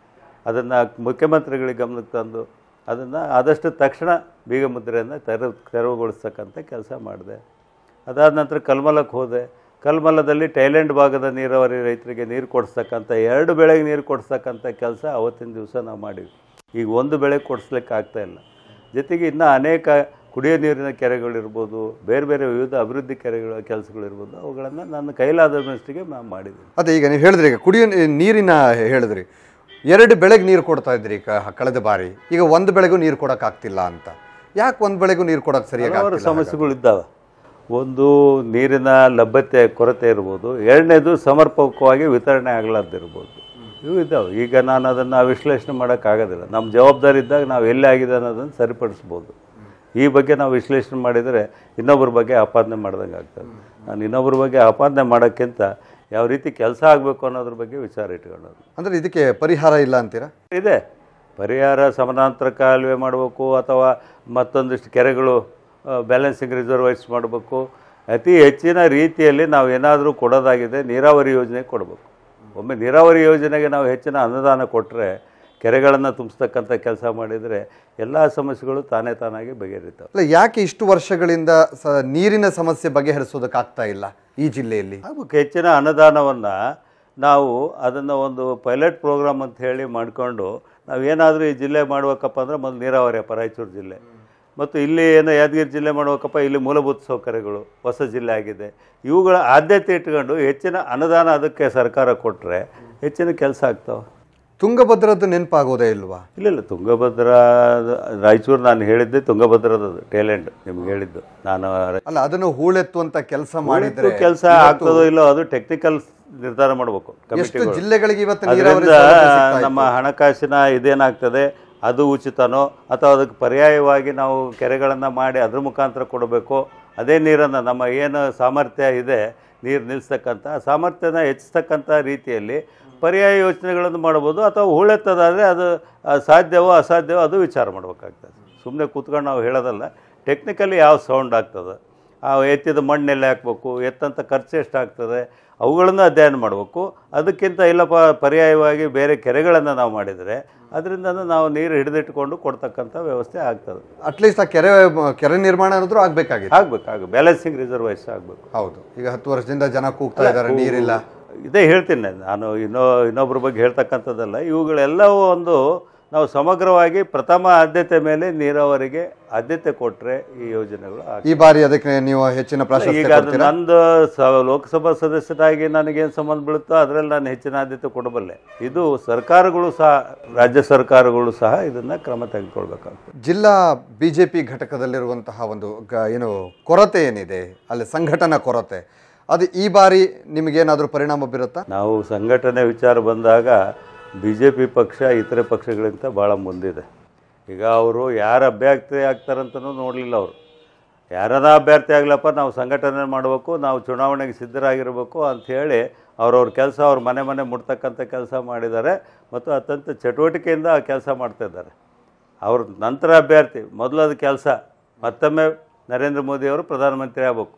Speaker 2: ಅದನ್ನು ಮುಖ್ಯಮಂತ್ರಿಗಳಿಗೆ ಗಮನಕ್ಕೆ ತಂದು ಅದನ್ನು ಆದಷ್ಟು ತಕ್ಷಣ ಬೀಗ ಮುದ್ರೆಯನ್ನು ತೆರವು ತೆರವುಗೊಳಿಸ್ತಕ್ಕಂಥ ಕೆಲಸ ಮಾಡಿದೆ ಅದಾದ ನಂತರ ಕಲ್ಮಲಕ್ಕೆ ಹೋದೆ ಕಲ್ಮಲದಲ್ಲಿ ಟೈಲೆಂಡ್ ಭಾಗದ ನೀರಾವರಿ ರೈತರಿಗೆ ನೀರು ಕೊಡಿಸ್ತಕ್ಕಂಥ ಎರಡು ಬೆಳೆಗೆ ನೀರು ಕೊಡಿಸ್ತಕ್ಕಂಥ ಕೆಲಸ ಅವತ್ತಿನ ದಿವಸ ನಾವು ಮಾಡಿದ್ವಿ ಈಗ ಒಂದು ಬೆಳೆ ಕೊಡಿಸ್ಲಿಕ್ಕೆ ಆಗ್ತಾ ಇಲ್ಲ ಜೊತೆಗೆ ಇನ್ನೂ ಅನೇಕ ಕುಡಿಯೋ ನೀರಿನ ಕೆರೆಗಳಿರ್ಬೋದು ಬೇರೆ ಬೇರೆ ವಿವಿಧ ಅಭಿವೃದ್ಧಿ ಕೆರೆಗಳ ಕೆಲಸಗಳಿರ್ಬೋದು ಅವುಗಳನ್ನು ನನ್ನ ಕೈಲಾದಷ್ಟಕ್ಕೆ ನಾನು ಮಾಡಿದ್ದೀನಿ
Speaker 1: ಅದೇ ಈಗ ನೀವು ಹೇಳಿದ್ರಿ ಈಗ ಕುಡಿಯೋ ನೀ- ನೀರಿನ ಹೇಳಿದ್ರಿ ಎರಡು ಬೆಳೆಗೆ ನೀರು ಕೊಡ್ತಾ ಇದ್ರಿ ಕ- ಕಳೆದ ಬಾರಿ ಈಗ ಒಂದು ಬೆಳೆಗೂ ನೀರು ಕೊಡೋಕ್ಕಾಗ್ತಿಲ್ಲ ಅಂತ ಯಾಕೆ ಒಂದು ಬೆಳೆಗೂ ನೀರು ಕೊಡೋಕೆ ಸರಿಯಾಗಿ
Speaker 2: ಹಲವಾರು
Speaker 1: ಆಗ್ತಿಲ್ಲ ಹಾಗಾದ್ರೆ?
Speaker 2: ಸಮಸ್ಯೆಗಳಿದ್ದಾವೆ ಒಂದು ನೀರಿನ ಲಭ್ಯತೆ ಕೊರತೆ ಇರ್ಬೋದು ಎರಡನೇದು ಸಮರ್ಪಕವಾಗಿ ವಿತರಣೆ ಆಗಲಾರ್ದಿರ್ಬೋದು ಇವು ಇದ್ದಾವೆ ಈಗ ನಾನು ಅದನ್ನು ವಿಶ್ಲೇಷಣೆ ಮಾಡೋಕ್ಕಾಗೋದಿಲ್ಲ ನಮ್ಮ ಜವಾಬ್ದಾರಿ ಇದ್ದಾಗ ನಾವು ಎಲ್ಲಿ ಆಗಿದೆ ಅನ್ನೋದನ್ನು ಸರಿಪಡಿಸ್ಬೋದು ಈ ಬಗ್ಗೆ ನಾವು ವಿಶ್ಲೇಷಣೆ ಮಾಡಿದರೆ ಇನ್ನೊಬ್ಬರ ಬಗ್ಗೆ ಆಪಾದನೆ ಮಾಡ್ದಂಗೆ ಆಗ್ತದೆ ನಾನು ಇನ್ನೊಬ್ಬರ ಬಗ್ಗೆ ಆಪಾದನೆ ಮಾಡೋಕ್ಕಿಂತ ಯಾವ ರೀತಿ ಕೆಲಸ ಆಗಬೇಕು ಅನ್ನೋದ್ರ ಬಗ್ಗೆ ವಿಚಾರ ಇಟ್ಕೊಳ್ಳೋದು
Speaker 1: ಅಂದ್ರೆ ಇದಕ್ಕೆ ಪರಿಹಾರ ಇಲ್ಲ ಅಂತೀರಾ
Speaker 2: ಇದೆ ಪರಿಹಾರ ಸಮಾನಾಂತರ ಕಾಲುವೆ ಮಾಡಬೇಕು ಅಥವಾ ಮತ್ತೊಂದಿಷ್ಟು ಕೆರೆಗಳು ಬ್ಯಾಲೆನ್ಸಿಂಗ್ ರಿಸರ್ವೈಸ್ ಮಾಡಬೇಕು ಅತಿ ಹೆಚ್ಚಿನ ರೀತಿಯಲ್ಲಿ ನಾವು ಏನಾದರೂ ಕೊಡೋದಾಗಿದೆ ನೀರಾವರಿ ಯೋಜನೆ ಕೊಡಬೇಕು ಒಮ್ಮೆ ನೀರಾವರಿ ಯೋಜನೆಗೆ ನಾವು ಹೆಚ್ಚಿನ ಅನುದಾನ ಕೊಟ್ಟರೆ ಕೆರೆಗಳನ್ನು ತುಂಬಿಸ್ತಕ್ಕಂಥ ಕೆಲಸ ಮಾಡಿದರೆ ಎಲ್ಲ ಸಮಸ್ಯೆಗಳು ತಾನೇ ತಾನಾಗಿ ಬಗೆಹರಿತಾವೆ
Speaker 1: ಅಲ್ಲ ಯಾಕೆ ಇಷ್ಟು ವರ್ಷಗಳಿಂದ ಸ ನೀರಿನ ಸಮಸ್ಯೆ ಬಗೆಹರಿಸೋದಕ್ಕಾಗ್ತಾ ಇಲ್ಲ ಈ ಜಿಲ್ಲೆಯಲ್ಲಿ
Speaker 2: ಅದಕ್ಕೆ ಹೆಚ್ಚಿನ ಅನುದಾನವನ್ನು ನಾವು ಅದನ್ನು ಒಂದು ಪೈಲಟ್ ಪ್ರೋಗ್ರಾಮ್ ಅಂತ ಹೇಳಿ ಮಾಡಿಕೊಂಡು ನಾವು ಏನಾದರೂ ಈ ಜಿಲ್ಲೆ ಮಾಡ್ಬೇಕಪ್ಪ ಅಂದರೆ ಮೊದಲು ನೀರಾವರಿಯಪ್ಪ ರಾಯಚೂರು ಜಿಲ್ಲೆ ಮತ್ತು ಇಲ್ಲಿ ಏನೋ ಯಾದಗಿರಿ ಜಿಲ್ಲೆ ಮಾಡ್ಬೇಕಪ್ಪ ಇಲ್ಲಿ ಮೂಲಭೂತ ಸೌಕರ್ಯಗಳು ಹೊಸ ಜಿಲ್ಲೆ ಆಗಿದೆ ಇವುಗಳ ಆದ್ಯತೆ ಇಟ್ಕೊಂಡು ಹೆಚ್ಚಿನ ಅನುದಾನ ಅದಕ್ಕೆ ಸರ್ಕಾರ ಕೊಟ್ಟರೆ ಹೆಚ್ಚಿನ ಕೆಲಸ ಆಗ್ತಾವೆ
Speaker 1: ತುಂಗಭದ್ರದ್ದು ನೆನಪಾಗೋದೇ ಇಲ್ವಾ
Speaker 2: ಇಲ್ಲ ಇಲ್ಲ ತುಂಗಭದ್ರಾ ರಾಯಚೂರು ನಾನು ಹೇಳಿದ್ದೆ ತುಂಗಭದ್ರದ ಟ್ಯಾಲೆಂಟ್ ನಿಮ್ಗೆ ಹೇಳಿದ್ದು ನಾನು
Speaker 1: ಅಲ್ಲ ಅದನ್ನು ಹೂಳೆತ್ತುವಂತ ಕೆಲಸ ಮಾಡಿದ್ರೆ
Speaker 2: ಕೆಲಸ ಆಗ್ತದೋ ಇಲ್ಲೋ ಅದು ಟೆಕ್ನಿಕಲ್ ನಿರ್ಧಾರ ಮಾಡಬೇಕು
Speaker 1: ಎಷ್ಟು ಜಿಲ್ಲೆಗಳಿಗೆ ಇವತ್ತು ನೀರಾವರಿ
Speaker 2: ಅದರಿಂದ
Speaker 1: ಸೌಲಭ್ಯ ಸಿಗ್ತಾ ಇದೆ?
Speaker 2: ನಮ್ಮ ಹಣಕಾಸಿನ ಇದೇನಾಗ್ತದೆ ಅದು ಉಚಿತನೋ ಅಥವಾ ಅದಕ್ಕೆ ಪರ್ಯಾಯವಾಗಿ ನಾವು ಕೆರೆಗಳನ್ನು ಮಾಡಿ ಅದ್ರ ಮುಖಾಂತರ ಕೊಡಬೇಕು ಅದೇ ನೀರನ್ನು ನಮ್ಮ ಏನು ಸಾಮರ್ಥ್ಯ ಇದೆ ನೀರು ನಿಲ್ಲಿಸ್ತಕ್ಕಂಥ ಆ ಸಾಮರ್ಥ್ಯನ ಹೆಚ್ಚಿಸ್ತಕ್ಕಂಥ ರೀತಿಯಲ್ಲಿ ಪರ್ಯಾಯ ಯೋಚನೆಗಳನ್ನು ಮಾಡ್ಬೋದು ಅಥವಾ ಹೂಳೆತ್ತದಾದರೆ ಅದು ಆ, ಸಾಧ್ಯವೋ ಅಸಾಧ್ಯವೋ ಅದು ವಿಚಾರ ಮಾಡಬೇಕಾಗ್ತದೆ ಸುಮ್ಮನೆ ಕೂತ್ಕೊಂಡು ನಾವು ಹೇಳೋದಲ್ಲ ಟೆಕ್ನಿಕಲಿ ಯಾವ ಸೌಂಡ್ ಆಗ್ತದೆ ಆ ಎತ್ತಿದ ಮಣ್ಣೆಲ್ಲ ಹಾಕ್ಬೇಕು ಎತ್ತಂಥ ಖರ್ಚು ಎಷ್ಟಾಗ್ತದೆ ಅವುಗಳನ್ನು ಅಧ್ಯಯನ ಮಾಡಬೇಕು ಅದಕ್ಕಿಂತ ಇಲ್ಲಪ್ಪ ಪರ್ಯಾಯವಾಗಿ ಬೇರೆ ಕೆರೆಗಳನ್ನು ನಾವು ಮಾಡಿದರೆ ಅದರಿಂದ ನಾವು ನೀರು ಹಿಡಿದಿಟ್ಕೊಂಡು ಕೊಡ್ತಕ್ಕಂಥ ವ್ಯವಸ್ಥೆ ಆಗ್ತದೆ
Speaker 1: ಅಟ್ಲೀಸ್ಟ್ ಆ ಕೆರೆ ಕೆರೆ ನಿರ್ಮಾಣ ಅನ್ನೋದ್ರು ಆಗ್ಬೇಕಾಗಿದೆ
Speaker 2: ಆಗ್ಬೇಕು ಆಗ ಬ್ಯಾಲೆನ್ಸಿಂಗ್ ರಿಸರ್ವೈಸ್ ಆಗಬೇಕು
Speaker 1: ಹೌದು ಈಗ ಹತ್ತು ವರ್ಷದಿಂದ ಜನ ಕೂಗ್ತಾ ಇದ್ದಾರೆ ನೀರಿಲ್ಲ
Speaker 2: ಇದೇ ಹೇಳ್ತೀನಿ ನಾನು ಇನ್ನೊ ಇನ್ನೊಬ್ಬರ ಬಗ್ಗೆ ಹೇಳ್ತಕ್ಕಂಥದ್ದಲ್ಲ ಇವುಗಳೆಲ್ಲವೂ ಒಂದು ನಾವು ಸಮಗ್ರವಾಗಿ ಪ್ರಥಮ ಆದ್ಯತೆ ಮೇಲೆ ನೀರಾವರಿಗೆ ಆದ್ಯತೆ ಕೊಟ್ಟರೆ ಈ ಯೋಜನೆಗಳು ಆಗ್ತವೆ.
Speaker 1: ಈ ಬಾರಿ ಅದಕ್ಕೆ ನೀವು ಹೆಚ್ಚಿನ ಪ್ರಾಶಸ್ತ್ಯ
Speaker 2: ಈಗ ಅದು
Speaker 1: ಕೊಡ್ತೀರಾ
Speaker 2: ನಂದು ಸ ಲೋಕಸಭಾ ಸದಸ್ಯರಾಗಿ ನನಗೇನು ಸಂಬಂಧ ಬೀಳುತ್ತೋ ಅದರಲ್ಲಿ ನಾನು ಹೆಚ್ಚಿನ ಆದ್ಯತೆ ಕೊಡಬಲ್ಲೆ ಇದು ಸರ್ಕಾರಗಳು ಸಹ ರಾಜ್ಯ ಸರ್ಕಾರಗಳು ಸಹ ಇದನ್ನ ಕ್ರಮ ತೆಗೆದುಕೊಳ್ಬೇಕಾಗ್ತದೆ
Speaker 1: ಜಿಲ್ಲಾ ಬಿಜೆಪಿ ಘಟಕದಲ್ಲಿರುವಂತಹ ಒಂದು ಗ- ಏನು ಕೊರತೆ ಏನಿದೆ ಅಲ್ಲಿ ಸಂಘಟನಾ ಕೊರತೆ ಅದು ಈ ಬಾರಿ ನಿಮಗೇನಾದರೂ ಪರಿಣಾಮ ಬೀರುತ್ತಾ
Speaker 2: ನಾವು ಸಂಘಟನೆ ವಿಚಾರ ಬಂದಾಗ ಬಿ ಜೆ ಪಿ ಪಕ್ಷ ಇತರೆ ಪಕ್ಷಗಳಿಗಿಂತ ಭಾಳ ಮುಂದಿದೆ ಈಗ ಅವರು ಯಾರು ಅಭ್ಯರ್ಥಿ ಆಗ್ತಾರಂತನೂ ನೋಡಲಿಲ್ಲ ಅವರು ಯಾರನ್ನ ಅಭ್ಯರ್ಥಿ ಆಗ್ಲಪ್ಪ ನಾವು ಸಂಘಟನೆ ಮಾಡಬೇಕು ನಾವು ಚುನಾವಣೆಗೆ ಸಿದ್ಧರಾಗಿರಬೇಕು ಅಂಥೇಳಿ ಅವ್ರವ್ರ ಕೆಲಸ ಅವ್ರ ಮನೆ ಮನೆ ಮುಟ್ತಕ್ಕಂಥ ಕೆಲಸ ಮಾಡಿದ್ದಾರೆ ಮತ್ತು ಅತ್ಯಂತ ಚಟುವಟಿಕೆಯಿಂದ ಆ ಕೆಲಸ ಮಾಡ್ತಿದ್ದಾರೆ ಅವ್ರ ನಂತರ ಅಭ್ಯರ್ಥಿ ಮೊದಲು ಅದು ಕೆಲಸ ಮತ್ತೊಮ್ಮೆ ನರೇಂದ್ರ ಮೋದಿಯವರು ಪ್ರಧಾನಮಂತ್ರಿ ಆಗಬೇಕು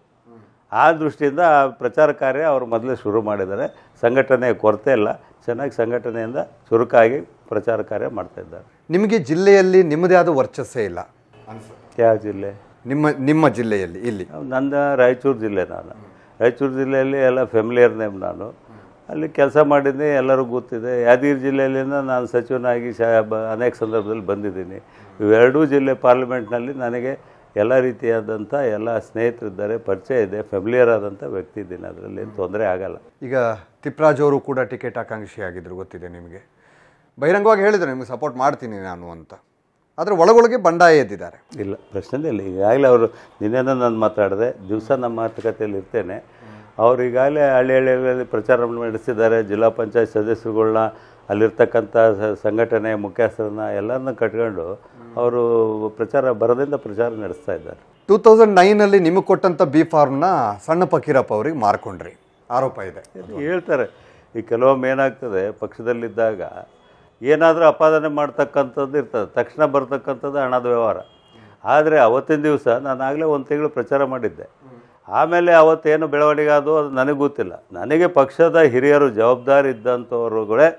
Speaker 2: ಆ ದೃಷ್ಟಿಯಿಂದ ಆ ಪ್ರಚಾರ ಕಾರ್ಯ ಅವರು ಮೊದಲೇ ಶುರು ಮಾಡಿದ್ದಾರೆ ಸಂಘಟನೆಯ ಕೊರತೆ ಇಲ್ಲ ಚೆನ್ನಾಗಿ ಸಂಘಟನೆಯಿಂದ ಚುರುಕಾಗಿ ಪ್ರಚಾರ ಕಾರ್ಯ ಮಾಡ್ತಾ ಇದ್ದಾರೆ
Speaker 1: ನಿಮಗೆ ಜಿಲ್ಲೆಯಲ್ಲಿ ನಿಮ್ಮದೇ ಆದ ವರ್ಚಸ್ಸೇ ಇಲ್ಲ
Speaker 2: ಯಾವ ಜಿಲ್ಲೆ
Speaker 1: ನಿಮ್ಮ ನಿಮ್ಮ ಜಿಲ್ಲೆಯಲ್ಲಿ ಇಲ್ಲಿ
Speaker 2: ನಂದು ರಾಯಚೂರು ಜಿಲ್ಲೆ ನಾನು ರಾಯಚೂರು ಜಿಲ್ಲೆಯಲ್ಲಿ ಎಲ್ಲ ಫೆಮಿಲಿಯರ್ ನೇಮ್ ನಾನು ಅಲ್ಲಿ ಕೆಲಸ ಮಾಡಿದ್ದೀನಿ ಎಲ್ಲರೂ ಗೊತ್ತಿದೆ ಯಾದಗಿರಿ ಜಿಲ್ಲೆಯಲ್ಲಿಂದ ನಾನು ಸಚಿವನಾಗಿ ಶ ಬ ಅನೇಕ ಸಂದರ್ಭದಲ್ಲಿ ಬಂದಿದ್ದೀನಿ ಇವೆರಡೂ ಜಿಲ್ಲೆ ಪಾರ್ಲಿಮೆಂಟ್ನಲ್ಲಿ ನನಗೆ ಎಲ್ಲ ರೀತಿಯಾದಂಥ ಎಲ್ಲ ಸ್ನೇಹಿತರಿದ್ದಾರೆ ಪರಿಚಯ ಇದೆ ಫೆಮಿಲಿಯರ್ ಆದಂಥ ವ್ಯಕ್ತಿ ಇದ್ದೀನಿ ಅದರಲ್ಲಿ ಏನು ತೊಂದರೆ ಆಗಲ್ಲ
Speaker 1: ಈಗ ತಿಪ್ರಾಜ್ ಅವರು ಕೂಡ ಟಿಕೆಟ್ ಆಕಾಂಕ್ಷಿಯಾಗಿದ್ರು ಗೊತ್ತಿದೆ ನಿಮಗೆ ಬಹಿರಂಗವಾಗಿ ಹೇಳಿದ್ರು ನಿಮಗೆ ಸಪೋರ್ಟ್ ಮಾಡ್ತೀನಿ ನಾನು ಅಂತ ಆದರೆ ಒಳಗೊಳಗೆ ಬಂಡಾಯ ಎದ್ದಿದ್ದಾರೆ
Speaker 2: ಇಲ್ಲ ಪ್ರಶ್ನೆ ಇಲ್ಲ ಈಗಾಗಲೇ ಅವರು ನಿನ್ನೆನೂ ನಾನು ಮಾತಾಡಿದೆ ದಿವಸ ನಮ್ಮ ಮಾತುಕತೆಯಲ್ಲಿ ಇರ್ತೇನೆ ಅವ್ರು ಈಗಾಗಲೇ ಹಳ್ಳಿ ಹಳ್ಳಿಗಳಲ್ಲಿ ಪ್ರಚಾರ ನಡೆಸಿದ್ದಾರೆ ಜಿಲ್ಲಾ ಪಂಚಾಯತ್ ಸದಸ್ಯರುಗಳನ್ನ ಅಲ್ಲಿರ್ತಕ್ಕಂಥ ಸ- ಸಂಘಟನೆ ಮುಖ್ಯಸ್ಥರನ್ನ ಎಲ್ಲರನ್ನ ಕಟ್ಕೊಂಡು ಅವರು ಪ್ರಚಾರ ಬರದಿಂದ ಪ್ರಚಾರ ನಡೆಸ್ತಾ ಇದ್ದಾರೆ
Speaker 1: ಟೂ ತೌಸಂಡ್ ನೈನಲ್ಲಿ ನಿಮಗೆ ಕೊಟ್ಟಂಥ ಬಿ ಫಾರ್ಮ್ನ ಸಣ್ಣ ಫಕೀರಪ್ಪ ಅವ್ರಿಗೆ ಮಾರ್ಕೊಂಡ್ರಿ ಆರೋಪ ಇದೆ
Speaker 2: ಹೇಳ್ತಾರೆ ಈ ಕೆಲವೊಮ್ಮೆ ಏನಾಗ್ತದೆ ಪಕ್ಷದಲ್ಲಿದ್ದಾಗ ಏನಾದರೂ ಅಪಾದನೆ ಮಾಡ್ತಕ್ಕಂಥದ್ದು ಇರ್ತದೆ ತಕ್ಷಣ ಬರ್ತಕ್ಕಂಥದ್ದು ಹಣದ ವ್ಯವಹಾರ ಆದರೆ ಅವತ್ತಿನ ದಿವಸ ನಾನು ಆಗಲೇ ಒಂದು ತಿಂಗಳು ಪ್ರಚಾರ ಮಾಡಿದ್ದೆ ಆಮೇಲೆ ಅವತ್ತೇನು ಬೆಳವಣಿಗೆ ಅದು ಅದು ನನಗೆ ಗೊತ್ತಿಲ್ಲ ನನಗೆ ಪಕ್ಷದ ಹಿರಿಯರು ಜವಾಬ್ದಾರಿ ಇದ್ದಂಥವ್ರುಗಳೇ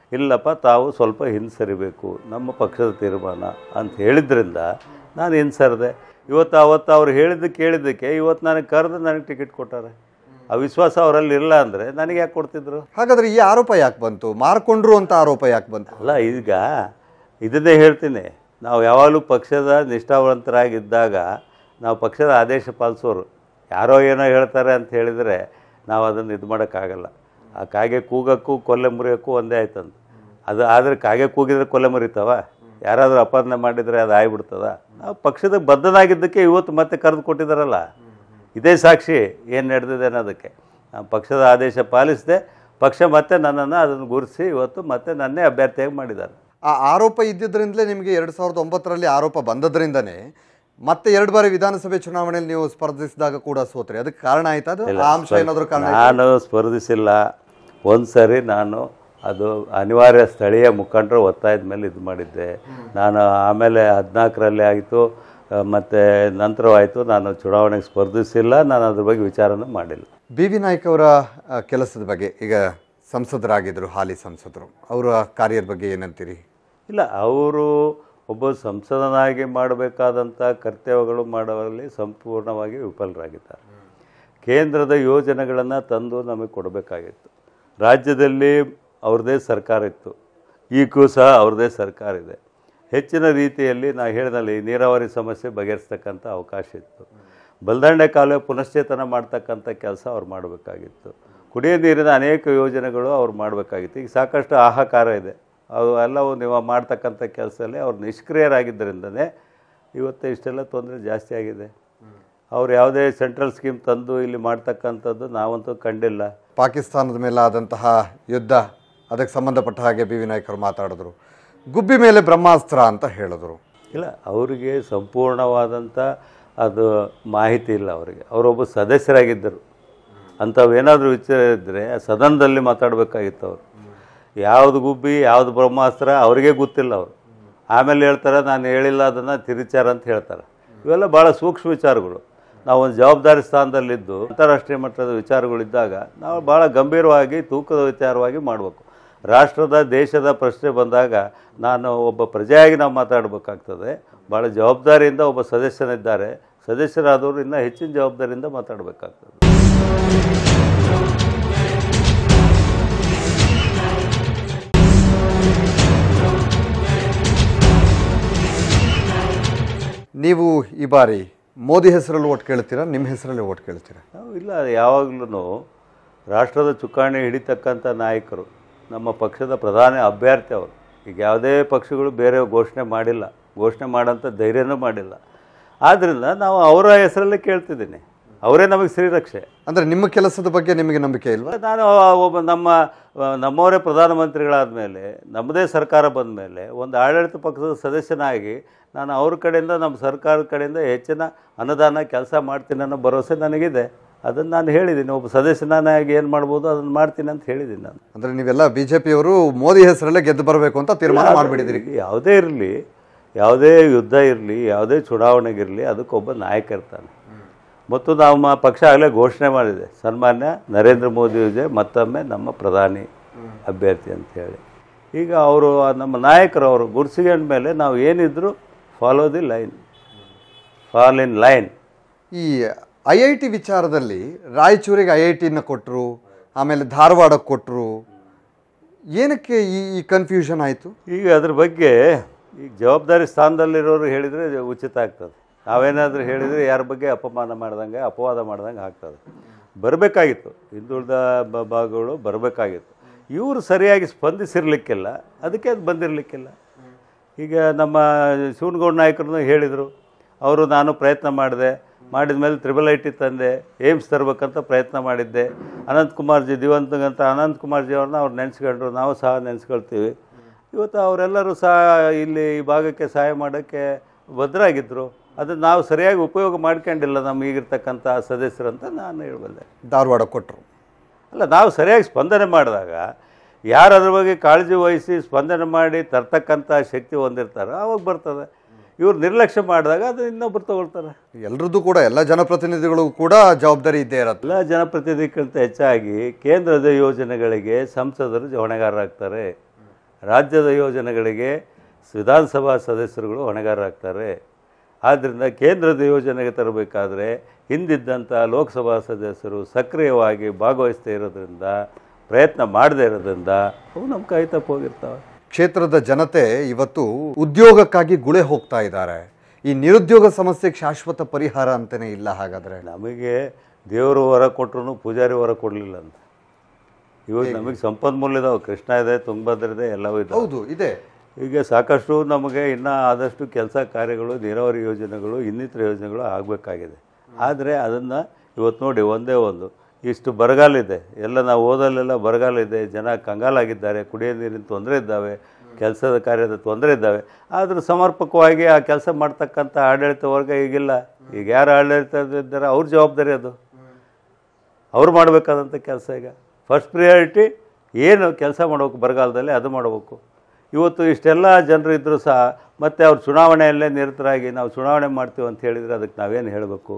Speaker 2: ಇಲ್ಲಪ್ಪ ತಾವು ಸ್ವಲ್ಪ ಹಿಂದೆ ಸರಿಬೇಕು ನಮ್ಮ ಪಕ್ಷದ ತೀರ್ಮಾನ ಅಂತ ಹೇಳಿದ್ರಿಂದ ನಾನು ಹಿಂದೆ ಸರಿದೆ ಇವತ್ತು ಅವತ್ತು ಅವ್ರು ಹೇಳಿದ್ದು ಕೇಳಿದ್ದಕ್ಕೆ ಇವತ್ತು ನನಗೆ ಕರೆದು ನನಗೆ ಟಿಕೆಟ್ ಕೊಟ್ಟಾರೆ ಆ ವಿಶ್ವಾಸ ಅವರಲ್ಲಿ ಇಲ್ಲ ಅಂದರೆ ನನಗೆ ಯಾಕೆ ಕೊಡ್ತಿದ್ರು
Speaker 1: ಹಾಗಾದ್ರೆ ಈ ಆರೋಪ ಯಾಕೆ ಬಂತು ಮಾರ್ಕೊಂಡ್ರು ಅಂತ ಆರೋಪ ಯಾಕೆ ಬಂತು
Speaker 2: ಅಲ್ಲ ಈಗ ಇದನ್ನೇ ಹೇಳ್ತೀನಿ ನಾವು ಯಾವಾಗಲೂ ಪಕ್ಷದ ನಿಷ್ಠಾವಂತರಾಗಿದ್ದಾಗ ನಾವು ಪಕ್ಷದ ಆದೇಶ ಪಾಲಿಸೋರು ಯಾರೋ ಏನೋ ಹೇಳ್ತಾರೆ ಅಂತ ಹೇಳಿದರೆ ನಾವು ಅದನ್ನು ಇದು ಮಾಡೋಕ್ಕಾಗಲ್ಲ ಆ ಕಾಗೆ ಕೂಗಕ್ಕೂ ಕೊಲ್ಲೆ ಮುರಿಯೋಕ್ಕೂ ಒಂದೇ ಆಯ್ತಂತ ಅದು ಆದರೆ ಕಾಗೆ ಕೂಗಿದ್ರೆ ಕೊಲ್ಲೆ ಮುರಿತಾವ ಯಾರಾದರೂ ಅಪಾದನೆ ಮಾಡಿದರೆ ಅದು ಆಗ್ಬಿಡ್ತದ ನಾವು ಪಕ್ಷದ ಬದ್ಧನಾಗಿದ್ದಕ್ಕೆ ಇವತ್ತು ಮತ್ತೆ ಕರೆದು ಕೊಟ್ಟಿದ್ದಾರಲ್ಲ ಇದೇ ಸಾಕ್ಷಿ ಏನು ನಡೆದಿದೆ ಅನ್ನೋದಕ್ಕೆ ನಾನು ಪಕ್ಷದ ಆದೇಶ ಪಾಲಿಸಿದೆ ಪಕ್ಷ ಮತ್ತೆ ನನ್ನನ್ನು ಅದನ್ನು ಗುರುತಿಸಿ ಇವತ್ತು ಮತ್ತೆ ನನ್ನೇ ಅಭ್ಯರ್ಥಿಯಾಗಿ ಮಾಡಿದ್ದಾರೆ
Speaker 1: ಆ ಆರೋಪ ಇದ್ದಿದ್ರಿಂದಲೇ ನಿಮಗೆ ಎರಡು ಸಾವಿರದ ಒಂಬತ್ತರಲ್ಲಿ ಆರೋಪ ಬಂದದ್ರಿಂದನೇ ಮತ್ತೆ ಎರಡು ಬಾರಿ ವಿಧಾನಸಭೆ ಚುನಾವಣೆಯಲ್ಲಿ ನೀವು ಸ್ಪರ್ಧಿಸಿದಾಗ ಕೂಡ ಸೋತ್ರಿ ಅದಕ್ಕೆ ಕಾರಣ ಆಯ್ತಾ ಅದು ಆ ಅಂಶ ಏನಾದರೂ ಕಾರಣ ಆಯ್ತಾ?
Speaker 2: ನಾನು ಸ್ಪರ್ಧಿಸಿಲ್ಲ ಒಂದು ಸರಿ ನಾನು ಅದು ಅನಿವಾರ್ಯ ಸ್ಥಳೀಯ ಮುಖಂಡರು ಒತ್ತಾಯದ ಮೇಲೆ ಇದು ಮಾಡಿದ್ದೆ ನಾನು ಆಮೇಲೆ ಹದಿನಾಲ್ಕರಲ್ಲಿ ಆಯಿತು ಮತ್ತು ನಂತರವಾಯಿತು ನಾನು ಚುನಾವಣೆಗೆ ಸ್ಪರ್ಧಿಸಿಲ್ಲ ನಾನು ಅದ್ರ ಬಗ್ಗೆ ವಿಚಾರನೂ ಮಾಡಿಲ್ಲ
Speaker 1: ಬಿ ವಿ ನಾಯ್ಕ ಅವರ ಆ, ಕೆಲಸದ ಬಗ್ಗೆ ಈಗ ಸಂಸದರಾಗಿದ್ದರು ಹಾಲಿ ಸಂಸದರು ಅವರ ಕಾರ್ಯದ ಬಗ್ಗೆ ಏನಂತೀರಿ
Speaker 2: ಇಲ್ಲ ಅವರು ಒಬ್ಬ ಸಂಸದನಾಗಿ ಮಾಡಬೇಕಾದಂಥ ಕರ್ತವ್ಯಗಳು ಮಾಡುವಲ್ಲಿ ಸಂಪೂರ್ಣವಾಗಿ ವಿಫಲರಾಗಿದ್ದಾರೆ ಕೇಂದ್ರದ ಯೋಜನೆಗಳನ್ನು ತಂದು ನಮಗೆ ಕೊಡಬೇಕಾಗಿತ್ತು ರಾಜ್ಯದಲ್ಲಿ ಅವ್ರದ್ದೇ ಸರ್ಕಾರ ಇತ್ತು ಈಗೂ ಸಹ ಅವ್ರದ್ದೇ ಸರ್ಕಾರ ಇದೆ ಹೆಚ್ಚಿನ ರೀತಿಯಲ್ಲಿ ನಾ ಹೇಳಿದಲ್ಲಿ ನೀರಾವರಿ ಸಮಸ್ಯೆ ಬಗೆಹರಿಸ್ತಕ್ಕಂಥ ಅವಕಾಶ ಇತ್ತು ಬಲ್ದಂಡೆ ಕಾಲುವೆ ಪುನಶ್ಚೇತನ ಮಾಡ್ತಕ್ಕಂಥ ಕೆಲಸ ಅವ್ರು ಮಾಡಬೇಕಾಗಿತ್ತು ಕುಡಿಯೋ ನೀರಿನ ಅನೇಕ ಯೋಜನೆಗಳು ಅವ್ರು ಮಾಡಬೇಕಾಗಿತ್ತು ಈಗ ಸಾಕಷ್ಟು ಹಾಹಾಕಾರ ಇದೆ ಅವು ಎಲ್ಲವೂ ನೀವು ಮಾಡ್ತಕ್ಕಂಥ ಕೆಲಸದಲ್ಲಿ ಅವ್ರು ನಿಷ್ಕ್ರಿಯರಾಗಿದ್ದರಿಂದನೇ ಇವತ್ತು ಇಷ್ಟೆಲ್ಲ ತೊಂದರೆ ಜಾಸ್ತಿ ಆಗಿದೆ ಅವ್ರು ಯಾವುದೇ ಸೆಂಟ್ರಲ್ ಸ್ಕೀಮ್ ತಂದು ಇಲ್ಲಿ ಮಾಡ್ತಕ್ಕಂಥದ್ದು ನಾವಂತೂ ಕಂಡಿಲ್ಲ
Speaker 1: ಪಾಕಿಸ್ತಾನದ ಮೇಲೆ ಆದಂತಹ ಯುದ್ಧ ಅದಕ್ಕೆ ಸಂಬಂಧಪಟ್ಟ ಹಾಗೆ ಬಿ ವಿ ನಾಯ್ಕರು ಮಾತಾಡಿದ್ರು ಗುಬ್ಬಿ ಮೇಲೆ ಬ್ರಹ್ಮಾಸ್ತ್ರ ಅಂತ ಹೇಳಿದ್ರು
Speaker 2: ಇಲ್ಲ ಅವರಿಗೆ ಸಂಪೂರ್ಣವಾದಂಥ ಅದು ಮಾಹಿತಿ ಇಲ್ಲ ಅವರಿಗೆ ಅವರೊಬ್ಬ ಸದಸ್ಯರಾಗಿದ್ದರು ಅಂಥವೇನಾದರೂ ವಿಚಾರ ಇದ್ದರೆ ಸದನದಲ್ಲಿ ಮಾತಾಡಬೇಕಾಗಿತ್ತು ಅವರು ಯಾವುದು ಗುಬ್ಬಿ ಯಾವುದು ಬ್ರಹ್ಮಾಸ್ತ್ರ ಅವರಿಗೆ ಗೊತ್ತಿಲ್ಲ ಅವರು ಆಮೇಲೆ ಹೇಳ್ತಾರೆ ನಾನು ಹೇಳಿಲ್ಲ ಅದನ್ನು ತಿರುಚಾರ ಅಂತ ಹೇಳ್ತಾರೆ ಇವೆಲ್ಲ ಭಾಳ ಸೂಕ್ಷ್ಮ ವಿಚಾರಗಳು ನಾವು ಒಂದು ಜವಾಬ್ದಾರಿ ಸ್ಥಾನದಲ್ಲಿದ್ದು ಅಂತಾರಾಷ್ಟ್ರೀಯ ಮಟ್ಟದ ವಿಚಾರಗಳಿದ್ದಾಗ ನಾವು ಭಾಳ ಗಂಭೀರವಾಗಿ ತೂಕದ ವಿಚಾರವಾಗಿ ಮಾಡಬೇಕು ರಾಷ್ಟ್ರದ ದೇಶದ ಪ್ರಶ್ನೆ ಬಂದಾಗ ನಾನು ಒಬ್ಬ ಪ್ರಜೆಯಾಗಿ ನಾವು ಮಾತಾಡಬೇಕಾಗ್ತದೆ ಭಾಳ ಜವಾಬ್ದಾರಿಯಿಂದ ಒಬ್ಬ ಸದಸ್ಯನಿದ್ದಾರೆ ಸದಸ್ಯರಾದವರು ಇನ್ನೂ ಹೆಚ್ಚಿನ ಜವಾಬ್ದಾರಿಯಿಂದ ಮಾತಾಡಬೇಕಾಗ್ತದೆ
Speaker 1: ನೀವು ಈ ಬಾರಿ ಮೋದಿ ಹೆಸರಲ್ಲಿ ಓಟ್ ಕೇಳ್ತೀರಾ ನಿಮ್ಮ ಹೆಸರಲ್ಲಿ ಓಟ್ ಕೇಳ್ತೀರಾ
Speaker 2: ನಾವು ಇಲ್ಲ ಯಾವಾಗಲೂ ರಾಷ್ಟ್ರದ ಚುಕ್ಕಾಣಿ ಹಿಡಿತಕ್ಕಂಥ ನಾಯಕರು ನಮ್ಮ ಪಕ್ಷದ ಪ್ರಧಾನ ಅಭ್ಯರ್ಥಿ ಅವರು ಈಗ ಯಾವುದೇ ಪಕ್ಷಗಳು ಬೇರೆ ಘೋಷಣೆ ಮಾಡಿಲ್ಲ ಘೋಷಣೆ ಮಾಡೋಂಥ ಧೈರ್ಯನೂ ಮಾಡಿಲ್ಲ ಆದ್ದರಿಂದ ನಾವು ಅವರ ಹೆಸರಲ್ಲೇ ಕೇಳ್ತಿದ್ದೀನಿ ಅವರೇ ನಮಗೆ ಶ್ರೀರಕ್ಷೆ
Speaker 1: ಅಂದರೆ ನಿಮ್ಮ ಕೆಲಸದ ಬಗ್ಗೆ ನಿಮಗೆ ನಂಬಿಕೆ ಇಲ್ವಾ
Speaker 2: ನಾನು ಒಬ್ಬ ನಮ್ಮ ನಮ್ಮವರೇ ಪ್ರಧಾನಮಂತ್ರಿಗಳಾದ ಮೇಲೆ ನಮ್ಮದೇ ಸರ್ಕಾರ ಬಂದ ಮೇಲೆ ಒಂದು ಆಡಳಿತ ಪಕ್ಷದ ಸದಸ್ಯನಾಗಿ ನಾನು ಅವ್ರ ಕಡೆಯಿಂದ ನಮ್ಮ ಸರ್ಕಾರದ ಕಡೆಯಿಂದ ಹೆಚ್ಚಿನ ಅನುದಾನ ಕೆಲಸ ಮಾಡ್ತೀನಿ ಅನ್ನೋ ಭರವಸೆ ನನಗಿದೆ ಅದನ್ನು ನಾನು ಹೇಳಿದ್ದೀನಿ ಒಬ್ಬ ಸದಸ್ಯನಾಗಿ ಏನು ಮಾಡ್ಬೋದು ಅದನ್ನು ಮಾಡ್ತೀನಿ ಅಂತ ಹೇಳಿದ್ದೀನಿ ನಾನು
Speaker 1: ಅಂದರೆ ನೀವೆಲ್ಲ ಬಿ ಜೆ ಪಿಯವರು ಮೋದಿ ಹೆಸರಲ್ಲೇ ಗೆದ್ದು ಬರಬೇಕು ಅಂತ ತೀರ್ಮಾನ ಮಾಡಿಬಿಟ್ಟಿದ್ದೀರಿ
Speaker 2: ಯಾವುದೇ ಇರಲಿ ಯಾವುದೇ ಯುದ್ಧ ಇರಲಿ ಯಾವುದೇ ಚುನಾವಣೆಗಿರಲಿ ಅದಕ್ಕೊಬ್ಬ ನಾಯಕ ಇರ್ತಾನೆ ಮತ್ತು ನಮ್ಮ ಪಕ್ಷ ಆಗಲೇ ಘೋಷಣೆ ಮಾಡಿದೆ ಸನ್ಮಾನ್ಯ ನರೇಂದ್ರ ಮೋದಿಯವರಿಗೆ ಮತ್ತೊಮ್ಮೆ ನಮ್ಮ ಪ್ರಧಾನಿ ಅಭ್ಯರ್ಥಿ ಅಂತೇಳಿ ಈಗ ಅವರು ನಮ್ಮ ನಾಯಕರು ಅವರು ಗುರ್ಸಿಗೆಂಡ ಮೇಲೆ ನಾವು ಏನಿದ್ರು follow the line fall in line
Speaker 1: ಈ ಐ ಐ ಟಿ ವಿಚಾರದಲ್ಲಿ ರಾಯಚೂರಿಗೆ ಐ ಐ ಟಿನ ಕೊಟ್ಟರು ಆಮೇಲೆ ಧಾರವಾಡಕ್ಕೆ ಕೊಟ್ಟರು ಏನಕ್ಕೆ ಈ ಈ ಕನ್ಫ್ಯೂಷನ್ ಆಯಿತು
Speaker 2: ಈಗ ಅದ್ರ ಬಗ್ಗೆ ಈಗ ಜವಾಬ್ದಾರಿ ಸ್ಥಾನದಲ್ಲಿರೋರು ಹೇಳಿದರೆ ಉಚಿತ ಆಗ್ತದೆ ನಾವೇನಾದರೂ ಹೇಳಿದರೆ ಯಾರ ಬಗ್ಗೆ ಅಪಮಾನ ಮಾಡ್ದಂಗೆ ಅಪವಾದ ಮಾಡ್ದಂಗೆ ಆಗ್ತದೆ ಬರಬೇಕಾಗಿತ್ತು ಹಿಂದುಳಿದ ಬ- ಭಾಗಗಳು ಬರಬೇಕಾಗಿತ್ತು ಇವರು ಸರಿಯಾಗಿ ಸ್ಪಂದಿಸಿರ್ಲಿಕ್ಕಿಲ್ಲ ಅದಕ್ಕೆ ಅದು ಬಂದಿರಲಿಕ್ಕಿಲ್ಲ ಈಗ ನಮ್ಮ ಶಿವನಗೌಡ ನಾಯಕರನ್ನು ಹೇಳಿದರು ಅವರು ನಾನು ಪ್ರಯತ್ನ ಮಾಡಿದೆ ಮಾಡಿದ ಮೇಲೆ ತ್ರಿಬಲ್ ಐ ಟಿ ತಂದೆ ಏಮ್ಸ್ ತರಬೇಕಂತ ಪ್ರಯತ್ನ ಮಾಡಿದ್ದೆ ಅನಂತ್ ಕುಮಾರ್ ಜಿ ದಿವಂತಗಂತ ಅನಂತ್ ಕುಮಾರ್ ಜಿ ಅವ್ರನ್ನ ಅವ್ರು ನೆನೆಸ್ಕೊಂಡ್ರು ನಾವು ಸಹ ನೆನೆಸ್ಕೊಳ್ತೀವಿ ಇವತ್ತು ಅವರೆಲ್ಲರೂ ಸಹ ಇಲ್ಲಿ ಈ ಭಾಗಕ್ಕೆ ಸಹಾಯ ಮಾಡೋಕ್ಕೆ ಭದ್ರಾಗಿದ್ದರು ಅದನ್ನು ನಾವು ಸರಿಯಾಗಿ ಉಪಯೋಗ ಮಾಡ್ಕೊಂಡಿಲ್ಲ ನಮ್ಮ ಈಗಿರ್ತಕ್ಕಂಥ ಸದಸ್ಯರಂತ ನಾನು ಹೇಳಬಲ್ಲೆ
Speaker 1: ಧಾರವಾಡ ಕೊಟ್ಟರು
Speaker 2: ಅಲ್ಲ ನಾವು ಸರಿಯಾಗಿ ಸ್ಪಂದನೆ ಮಾಡಿದಾಗ ಯಾರು ಅದ್ರ ಬಗ್ಗೆ ಕಾಳಜಿ ವಹಿಸಿ ಸ್ಪಂದನೆ ಮಾಡಿ ತರ್ತಕ್ಕಂಥ ಶಕ್ತಿ ಹೊಂದಿರ್ತಾರೋ ಆವಾಗ ಬರ್ತದೆ ಇವ್ರು ನಿರ್ಲಕ್ಷ್ಯ ಮಾಡಿದಾಗ ಅದು ಇನ್ನೊಬ್ರು ತಗೊಳ್ತಾರೆ
Speaker 1: ಎಲ್ರದ್ದು ಕೂಡ ಎಲ್ಲ ಜನಪ್ರತಿನಿಧಿಗಳು ಕೂಡ ಜವಾಬ್ದಾರಿ ಇದ್ದೇ ಇರತ್ತೆ
Speaker 2: ಎಲ್ಲ ಜನಪ್ರತಿನಿಧಿಗಿಂತ ಹೆಚ್ಚಾಗಿ ಕೇಂದ್ರದ ಯೋಜನೆಗಳಿಗೆ ಸಂಸದರು ಹೊಣೆಗಾರರಾಗ್ತಾರೆ ರಾಜ್ಯದ ಯೋಜನೆಗಳಿಗೆ ವಿಧಾನಸಭಾ ಸದಸ್ಯರುಗಳು ಹೊಣೆಗಾರರಾಗ್ತಾರೆ ಆದ್ದರಿಂದ ಕೇಂದ್ರದ ಯೋಜನೆಗೆ ತರಬೇಕಾದ್ರೆ ಹಿಂದಿದ್ದಂಥ ಲೋಕಸಭಾ ಸದಸ್ಯರು ಸಕ್ರಿಯವಾಗಿ ಭಾಗವಹಿಸ್ತಾ ಇರೋದ್ರಿಂದ ಪ್ರಯತ್ನ ಮಾಡದೇ ಇರೋದ್ರಿಂದ ಅವು ನಮ್ಮ ಕೈ ತಪ್ಪು ಹೋಗಿರ್ತಾವೆ
Speaker 1: ಕ್ಷೇತ್ರದ ಜನತೆ ಇವತ್ತು ಉದ್ಯೋಗಕ್ಕಾಗಿ ಗುಳೆ ಹೋಗ್ತಾ ಇದ್ದಾರೆ ಈ ನಿರುದ್ಯೋಗ ಸಮಸ್ಯೆಗೆ ಶಾಶ್ವತ ಪರಿಹಾರ ಅಂತಾನೆ ಇಲ್ಲ ಹಾಗಾದ್ರೆ
Speaker 2: ನಮಗೆ ದೇವರು ವರ ಕೊಟ್ಟರು ಪೂಜಾರಿ ವರ ಕೊಡಲಿಲ್ಲ ಅಂತ ಇವಾಗ ನಮಗೆ ಸಂಪನ್ಮೂಲ ಇದಾವೆ ಕೃಷ್ಣ ಇದೆ ತುಂಗಭದ್ರ ಇದೆ ಎಲ್ಲವೂ ಇದಾವೆ
Speaker 1: ಹೌದು ಇದೆ
Speaker 2: ಈಗ ಸಾಕಷ್ಟು ನಮಗೆ ಇನ್ನೂ ಆದಷ್ಟು ಕೆಲಸ ಕಾರ್ಯಗಳು ನೀರಾವರಿ ಯೋಜನೆಗಳು ಇನ್ನಿತರ ಯೋಜನೆಗಳು ಆಗಬೇಕಾಗಿದೆ ಆದರೆ ಅದನ್ನು ಇವತ್ತು ನೋಡಿ ಒಂದೇ ಒಂದು ಇಷ್ಟು ಬರಗಾಲ ಇದೆ ಎಲ್ಲ ನಾವು ಓದಲ್ಲೆಲ್ಲ ಬರಗಾಲ ಇದೆ ಜನ ಕಂಗಾಲಾಗಿದ್ದಾರೆ ಕುಡಿಯೋ ನೀರಿನ ತೊಂದರೆ ಇದ್ದಾವೆ ಕೆಲಸದ ಕಾರ್ಯದ ತೊಂದರೆ ಇದ್ದಾವೆ ಆದರೂ ಸಮರ್ಪಕವಾಗಿ ಆ ಕೆಲಸ ಮಾಡ್ತಕ್ಕಂಥ ಆಡಳಿತ ವರ್ಗ ಈಗಿಲ್ಲ ಈಗ ಯಾರು ಆಡಳಿತ ಇದ್ದಾರೆ ಅವ್ರ ಜವಾಬ್ದಾರಿ ಅದು ಅವ್ರು ಮಾಡಬೇಕಾದಂಥ ಕೆಲಸ ಈಗ ಫಸ್ಟ್ ಪ್ರಿಯಾರಿಟಿ ಏನು ಕೆಲಸ ಮಾಡಬೇಕು ಬರಗಾಲದಲ್ಲಿ ಅದು ಮಾಡಬೇಕು ಇವತ್ತು ಇಷ್ಟೆಲ್ಲ ಜನರು ಇದ್ದರೂ ಸಹ ಮತ್ತೆ ಅವ್ರು ಚುನಾವಣೆಯಲ್ಲೇ ನಿರತರಾಗಿ ನಾವು ಚುನಾವಣೆ ಮಾಡ್ತೀವಿ ಅಂತ ಹೇಳಿದರೆ ಅದಕ್ಕೆ ನಾವೇನು ಹೇಳಬೇಕು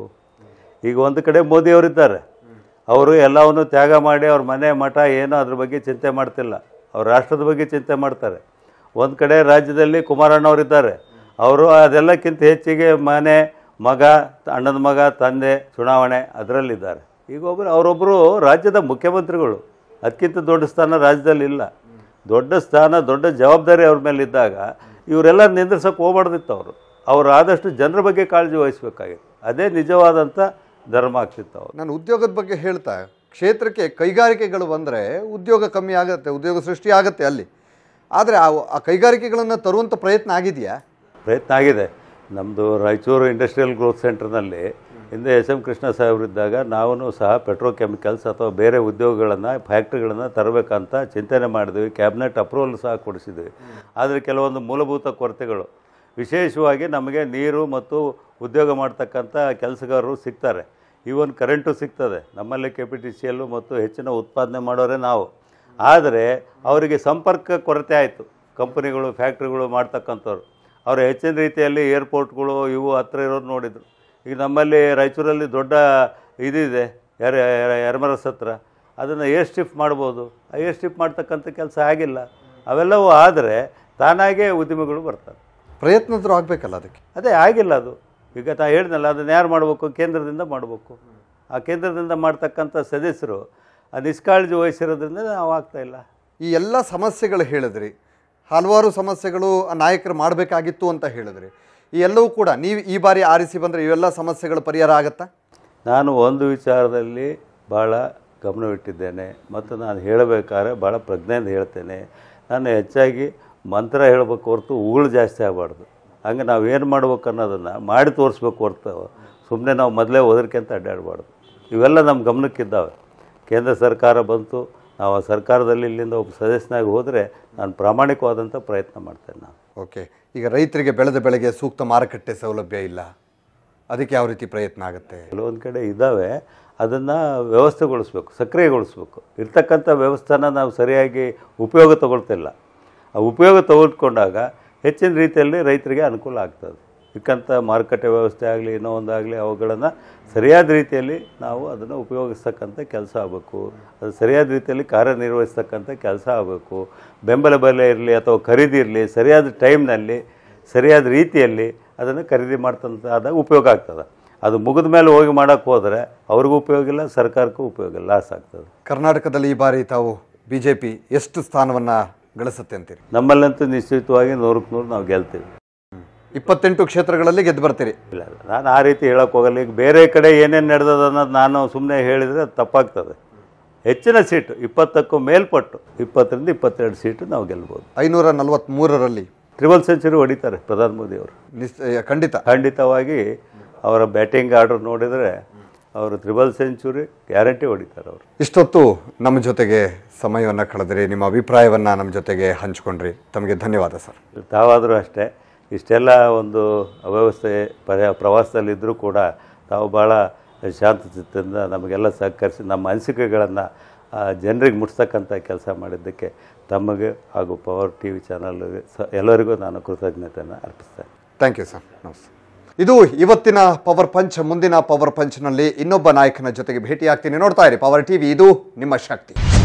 Speaker 2: ಈಗ ಒಂದು ಕಡೆ ಮೋದಿಯವರಿದ್ದಾರೆ ಅವರು ಎಲ್ಲವನ್ನು ತ್ಯಾಗ ಮಾಡಿ ಅವ್ರ ಮನೆ ಮಠ ಏನೋ ಅದ್ರ ಬಗ್ಗೆ ಚಿಂತೆ ಮಾಡ್ತಿಲ್ಲ ಅವ್ರ ರಾಷ್ಟ್ರದ ಬಗ್ಗೆ ಚಿಂತೆ ಮಾಡ್ತಾರೆ ಒಂದು ಕಡೆ ರಾಜ್ಯದಲ್ಲಿ ಕುಮಾರಣ್ಣವರಿದ್ದಾರೆ ಅವರು ಅದೆಲ್ಲಕ್ಕಿಂತ ಹೆಚ್ಚಿಗೆ ಮನೆ ಮಗ ಅಣ್ಣನ ಮಗ ತಂದೆ ಚುನಾವಣೆ ಅದರಲ್ಲಿದ್ದಾರೆ ಈಗ ಒಬ್ಬರು ಅವರೊಬ್ಬರು ರಾಜ್ಯದ ಮುಖ್ಯಮಂತ್ರಿಗಳು ಅದಕ್ಕಿಂತ ದೊಡ್ಡ ಸ್ಥಾನ ರಾಜ್ಯದಲ್ಲಿ ಇಲ್ಲ ದೊಡ್ಡ ಸ್ಥಾನ ದೊಡ್ಡ ಜವಾಬ್ದಾರಿ ಅವ್ರ ಮೇಲೆ ಇದ್ದಾಗ ಇವರೆಲ್ಲ ನಿಂದ್ರಿಸೋಕೆ ಹೋಗ್ಬಾರ್ದಿತ್ತು ಅವರು ಅವರು ಆದಷ್ಟು ಜನರ ಬಗ್ಗೆ ಕಾಳಜಿ ವಹಿಸ್ಬೇಕಾಗಿತ್ತು ಅದೇ ನಿಜವಾದಂಥ ಧರ್ಮ ಆಗ್ತಿತ್ತು ಅವರು
Speaker 1: ನಾನು ಉದ್ಯೋಗದ ಬಗ್ಗೆ ಹೇಳ್ತಾ ಕ್ಷೇತ್ರಕ್ಕೆ ಕೈಗಾರಿಕೆಗಳು ಬಂದರೆ ಉದ್ಯೋಗ ಕಮ್ಮಿ ಆಗುತ್ತೆ ಉದ್ಯೋಗ ಸೃಷ್ಟಿ ಆಗುತ್ತೆ ಅಲ್ಲಿ ಆದರೆ ಆ ಆ ಕೈಗಾರಿಕೆಗಳನ್ನು ತರುವಂಥ ಪ್ರಯತ್ನ ಆಗಿದೆಯಾ
Speaker 2: ಪ್ರಯತ್ನ ಆಗಿದೆ ನಮ್ಮದು ರಾಯಚೂರು ಇಂಡಸ್ಟ್ರಿಯಲ್ ಗ್ರೋತ್ ಸೆಂಟರ್ನಲ್ಲಿ ಹಿಂದೆ ಎಸ್ ಎಂ ಕೃಷ್ಣ ಸಾಹೇಬರಿದ್ದಾಗ ನಾವು ಸಹ ಪೆಟ್ರೋಕೆಮಿಕಲ್ಸ್ ಅಥವಾ ಬೇರೆ ಉದ್ಯೋಗಗಳನ್ನು ಫ್ಯಾಕ್ಟ್ರಿಗಳನ್ನು ತರಬೇಕಂತ ಚಿಂತನೆ ಮಾಡಿದ್ವಿ ಕ್ಯಾಬಿನೆಟ್ ಅಪ್ರೂವಲ್ ಸಹ ಕೊಡಿಸಿದ್ವಿ ಆದರೆ ಕೆಲವೊಂದು ಮೂಲಭೂತ ಕೊರತೆಗಳು ವಿಶೇಷವಾಗಿ ನಮಗೆ ನೀರು ಮತ್ತು ಉದ್ಯೋಗ ಮಾಡ್ತಕ್ಕಂಥ ಕೆಲಸಗಾರರು ಸಿಗ್ತಾರೆ ಈವನ್ ಕರೆಂಟು ಸಿಗ್ತದೆ ನಮ್ಮಲ್ಲಿ ಕೆ ಪಿ ಟಿ ಸಿ ಎಲ್ಲು ಮತ್ತು ಹೆಚ್ಚಿನ ಉತ್ಪಾದನೆ ಮಾಡೋರೇ ನಾವು ಆದರೆ ಅವರಿಗೆ ಸಂಪರ್ಕ ಕೊರತೆ ಆಯಿತು ಕಂಪನಿಗಳು ಫ್ಯಾಕ್ಟ್ರಿಗಳು ಮಾಡ್ತಕ್ಕಂಥವ್ರು ಅವರು ಹೆಚ್ಚಿನ ರೀತಿಯಲ್ಲಿ ಏರ್ಪೋರ್ಟ್ಗಳು ಇವು ಹತ್ರ ಇರೋದು ನೋಡಿದರು ಈಗ ನಮ್ಮಲ್ಲಿ ರಾಯಚೂರಲ್ಲಿ ದೊಡ್ಡ ಇದಿದೆ ಎರ ಎರ್ಮರಸ್ ಹತ್ರ ಅದನ್ನು ಏರ್ ಶಿಫ್ಟ್ ಮಾಡ್ಬೋದು ಆ ಏರ್ ಶಿಫ್ಟ್ ಮಾಡ್ತಕ್ಕಂಥ ಕೆಲಸ ಆಗಿಲ್ಲ ಅವೆಲ್ಲವೂ ಆದರೆ ತಾನಾಗೇ ಉದ್ಯಮಿಗಳು ಬರ್ತಾರೆ
Speaker 1: ಪ್ರಯತ್ನದ್ರು ಆಗಬೇಕಲ್ಲ ಅದಕ್ಕೆ
Speaker 2: ಅದೇ ಆಗಿಲ್ಲ ಅದು ಈಗ ನಾ ಹೇಳಿದ್ನಲ್ಲ ಅದನ್ನು ಯಾರು ಮಾಡಬೇಕು ಕೇಂದ್ರದಿಂದ ಮಾಡಬೇಕು ಆ ಕೇಂದ್ರದಿಂದ ಮಾಡ್ತಕ್ಕಂಥ ಸದಸ್ಯರು ಆ ನಿಷ್ಕಾಳಜಿ ವಹಿಸಿರೋದ್ರಿಂದ ನಾವು ಆಗ್ತಾ ಇಲ್ಲ
Speaker 1: ಈ ಎಲ್ಲ ಸಮಸ್ಯೆಗಳು ಹೇಳಿದ್ರಿ ಹಲವಾರು ಸಮಸ್ಯೆಗಳು ಆ ನಾಯಕರು ಮಾಡಬೇಕಾಗಿತ್ತು ಅಂತ ಹೇಳಿದ್ರಿ ಈ ಎಲ್ಲವೂ ಕೂಡ ನೀವು ಈ ಬಾರಿ ಆರಿಸಿ ಬಂದರೆ ಇವೆಲ್ಲ ಸಮಸ್ಯೆಗಳು ಪರಿಹಾರ ಆಗತ್ತಾ
Speaker 2: ನಾನು ಒಂದು ವಿಚಾರದಲ್ಲಿ ಭಾಳ ಗಮನವಿಟ್ಟಿದ್ದೇನೆ ಮತ್ತು ನಾನು ಹೇಳಬೇಕಾದ್ರೆ ಭಾಳ ಪ್ರಜ್ಞೆಯಿಂದ ಹೇಳ್ತೇನೆ ನಾನು ಹೆಚ್ಚಾಗಿ ಮಂತ್ರ ಹೇಳಬೇಕು ಹೊರತು ಉಗುಳು ಜಾಸ್ತಿ ಆಗಬಾರ್ದು ಹಂಗೆ ನಾವು ಏನು ಮಾಡ್ಬೇಕು ಅನ್ನೋದನ್ನು ಮಾಡಿ ತೋರಿಸ್ಬೇಕು ಹೊರತು ಸುಮ್ಮನೆ ನಾವು ಮೊದಲೇ ಒದರ್ಕೆಂತ ಅಡ್ಡಾಡಬಾರ್ದು ಇವೆಲ್ಲ ನಮ್ಮ ಗಮನಕ್ಕಿದ್ದಾವೆ ಕೇಂದ್ರ ಸರ್ಕಾರ ಬಂತು ನಾವು ಆ ಸರ್ಕಾರದಲ್ಲಿ ಇಲ್ಲಿಂದ ಒಬ್ಬ ಸದಸ್ಯನಾಗಿ ಹೋದರೆ ನಾನು ಪ್ರಾಮಾಣಿಕವಾದಂಥ ಪ್ರಯತ್ನ ಮಾಡ್ತೇನೆ ನಾನು
Speaker 1: ಓಕೆ ಈಗ ರೈತರಿಗೆ ಬೆಳೆದ ಬೆಳೆಗೆ ಸೂಕ್ತ ಮಾರುಕಟ್ಟೆ ಸೌಲಭ್ಯ ಇಲ್ಲ ಅದಕ್ಕೆ ಯಾವ ರೀತಿ ಪ್ರಯತ್ನ ಆಗುತ್ತೆ
Speaker 2: ಕೆಲವೊಂದು ಕಡೆ ಇದ್ದಾವೆ ಅದನ್ನು ವ್ಯವಸ್ಥೆಗೊಳಿಸ್ಬೇಕು ಸಕ್ರಿಯಗೊಳಿಸ್ಬೇಕು ಇರ್ತಕ್ಕಂಥ ವ್ಯವಸ್ಥೆನ ನಾವು ಸರಿಯಾಗಿ ಉಪಯೋಗ ತಗೊಳ್ತಿಲ್ಲ ಆ ಉಪಯೋಗ ತೆಗೆದುಕೊಂಡಾಗ ಹೆಚ್ಚಿನ ರೀತಿಯಲ್ಲಿ ರೈತರಿಗೆ ಅನುಕೂಲ ಆಗ್ತದೆ ಸಿಕ್ಕಂಥ ಮಾರುಕಟ್ಟೆ ವ್ಯವಸ್ಥೆ ಆಗಲಿ ಇನ್ನೂ ಒಂದಾಗಲಿ ಅವುಗಳನ್ನು ಸರಿಯಾದ ರೀತಿಯಲ್ಲಿ ನಾವು ಅದನ್ನು ಉಪಯೋಗಿಸ್ತಕ್ಕಂಥ ಕೆಲಸ ಆಗಬೇಕು ಅದು ಸರಿಯಾದ ರೀತಿಯಲ್ಲಿ ಕಾರ್ಯನಿರ್ವಹಿಸ್ತಕ್ಕಂಥ ಕೆಲಸ ಆಗಬೇಕು ಬೆಂಬಲ ಬೆಲೆ ಇರಲಿ ಅಥವಾ ಖರೀದಿ ಇರಲಿ ಸರಿಯಾದ ಟೈಮ್ನಲ್ಲಿ ಸರಿಯಾದ ರೀತಿಯಲ್ಲಿ ಅದನ್ನು ಖರೀದಿ ಮಾಡ್ತಂತಾದಾಗ ಉಪಯೋಗ ಆಗ್ತದೆ ಅದು ಮುಗಿದ ಮೇಲೆ ಹೋಗಿ ಮಾಡೋಕ್ಕೆ ಹೋದರೆ ಅವ್ರಿಗೂ ಉಪಯೋಗ ಇಲ್ಲ ಸರ್ಕಾರಕ್ಕೂ ಉಪಯೋಗ ಇಲ್ಲ ಲಾಸ್ ಆಗ್ತದೆ
Speaker 1: ಕರ್ನಾಟಕದಲ್ಲಿ ಈ ಬಾರಿ ತಾವು ಬಿ ಜೆ ಪಿ ಎಷ್ಟು ಸ್ಥಾನವನ್ನು ಗಳಿಸುತ್ತೆ ಅಂತೀರಿ
Speaker 2: ನಮ್ಮಲ್ಲಂತೂ ನಿಶ್ಚಿತವಾಗಿ ನೂರಕ್ಕೆ ನೂರು ನಾವು ಗೆಲ್ತೀವಿ
Speaker 1: ಇಪ್ಪತ್ತೆಂಟು ಕ್ಷೇತ್ರಗಳಲ್ಲಿ ಗೆದ್ದು ಬರ್ತೀರಿ
Speaker 2: ಇಲ್ಲ ಇಲ್ಲ ನಾನು ಆ ರೀತಿ ಹೇಳೋಕೆ ಹೋಗಲ್ಲ ಈಗ ಬೇರೆ ಕಡೆ ಏನೇನು ನಡೆದದ ಅನ್ನೋದು ನಾನು ಸುಮ್ಮನೆ ಹೇಳಿದರೆ ಅದು ತಪ್ಪಾಗ್ತದೆ ಹೆಚ್ಚಿನ ಸೀಟು ಇಪ್ಪತ್ತಕ್ಕೂ ಮೇಲ್ಪಟ್ಟು ಇಪ್ಪತ್ತರಿಂದ ಇಪ್ಪತ್ತೆರಡು ಸೀಟು ನಾವು ಗೆಲ್ಬೋದು
Speaker 1: ಐನೂರ ನಲವತ್ತ್ಮೂರರಲ್ಲಿ
Speaker 2: ಟ್ರಿಬಲ್ ಸೆಂಚುರಿ ಹೊಡಿತಾರೆ ಪ್ರಧಾನಿ ಮೋದಿಯವರು
Speaker 1: ನಿಶ್ಚಯ ಖಂಡಿತ
Speaker 2: ಖಂಡಿತವಾಗಿ ಅವರ ಬ್ಯಾಟಿಂಗ್ ಆರ್ಡರ್ ನೋಡಿದರೆ ಅವರು ತ್ರಿಬಲ್ ಸೆಂಚುರಿ ಗ್ಯಾರಂಟಿ ಹೊಡಿತಾರೆ ಅವರು
Speaker 1: ಇಷ್ಟೊತ್ತು ನಮ್ಮ ಜೊತೆಗೆ ಸಮಯವನ್ನು ಕಳೆದ್ರಿ ನಿಮ್ಮ ಅಭಿಪ್ರಾಯವನ್ನು ನಮ್ಮ ಜೊತೆಗೆ ಹಂಚ್ಕೊಂಡ್ರಿ ತಮಗೆ ಧನ್ಯವಾದ ಸರ್
Speaker 2: ತಾವಾದರೂ ಅಷ್ಟೇ ಇಷ್ಟೆಲ್ಲ ಒಂದು ಅವ್ಯವಸ್ಥೆ ಪರ್ಯ ಪ್ರವಾಸದಲ್ಲಿದ್ದರೂ ಕೂಡ ತಾವು ಭಾಳ ಶಾಂತಚಿತ್ತದಿಂದ ನಮಗೆಲ್ಲ ಸಹಕರಿಸಿ ನಮ್ಮ ಅನಿಸಿಕೆಗಳನ್ನು ಜನರಿಗೆ ಮುಟ್ಸ್ತಕ್ಕಂಥ ಕೆಲಸ ಮಾಡಿದ್ದಕ್ಕೆ ತಮಗೆ ಹಾಗೂ ಪವರ್ ಟಿ ವಿ ಚಾನಲ್ಗೆ ಸ ಎಲ್ಲರಿಗೂ ನಾನು ಕೃತಜ್ಞತೆಯನ್ನು ಅರ್ಪಿಸ್ತೇನೆ
Speaker 1: ಥ್ಯಾಂಕ್ ಯು ಸರ್ ನಮಸ್ತೆ ಇದು ಇವತ್ತಿನ ಪವರ್ ಪಂಚ್ ಮುಂದಿನ ಪವರ್ ಪಂಚ್ನಲ್ಲಿ ಇನ್ನೊಬ್ಬ ನಾಯಕನ ಜೊತೆಗೆ ಭೇಟಿಯಾಗ್ತೀನಿ ನೋಡ್ತಾ ಇರಿ ಪವರ್ ಟಿವಿ ಇದು ನಿಮ್ಮ ಶಕ್ತಿ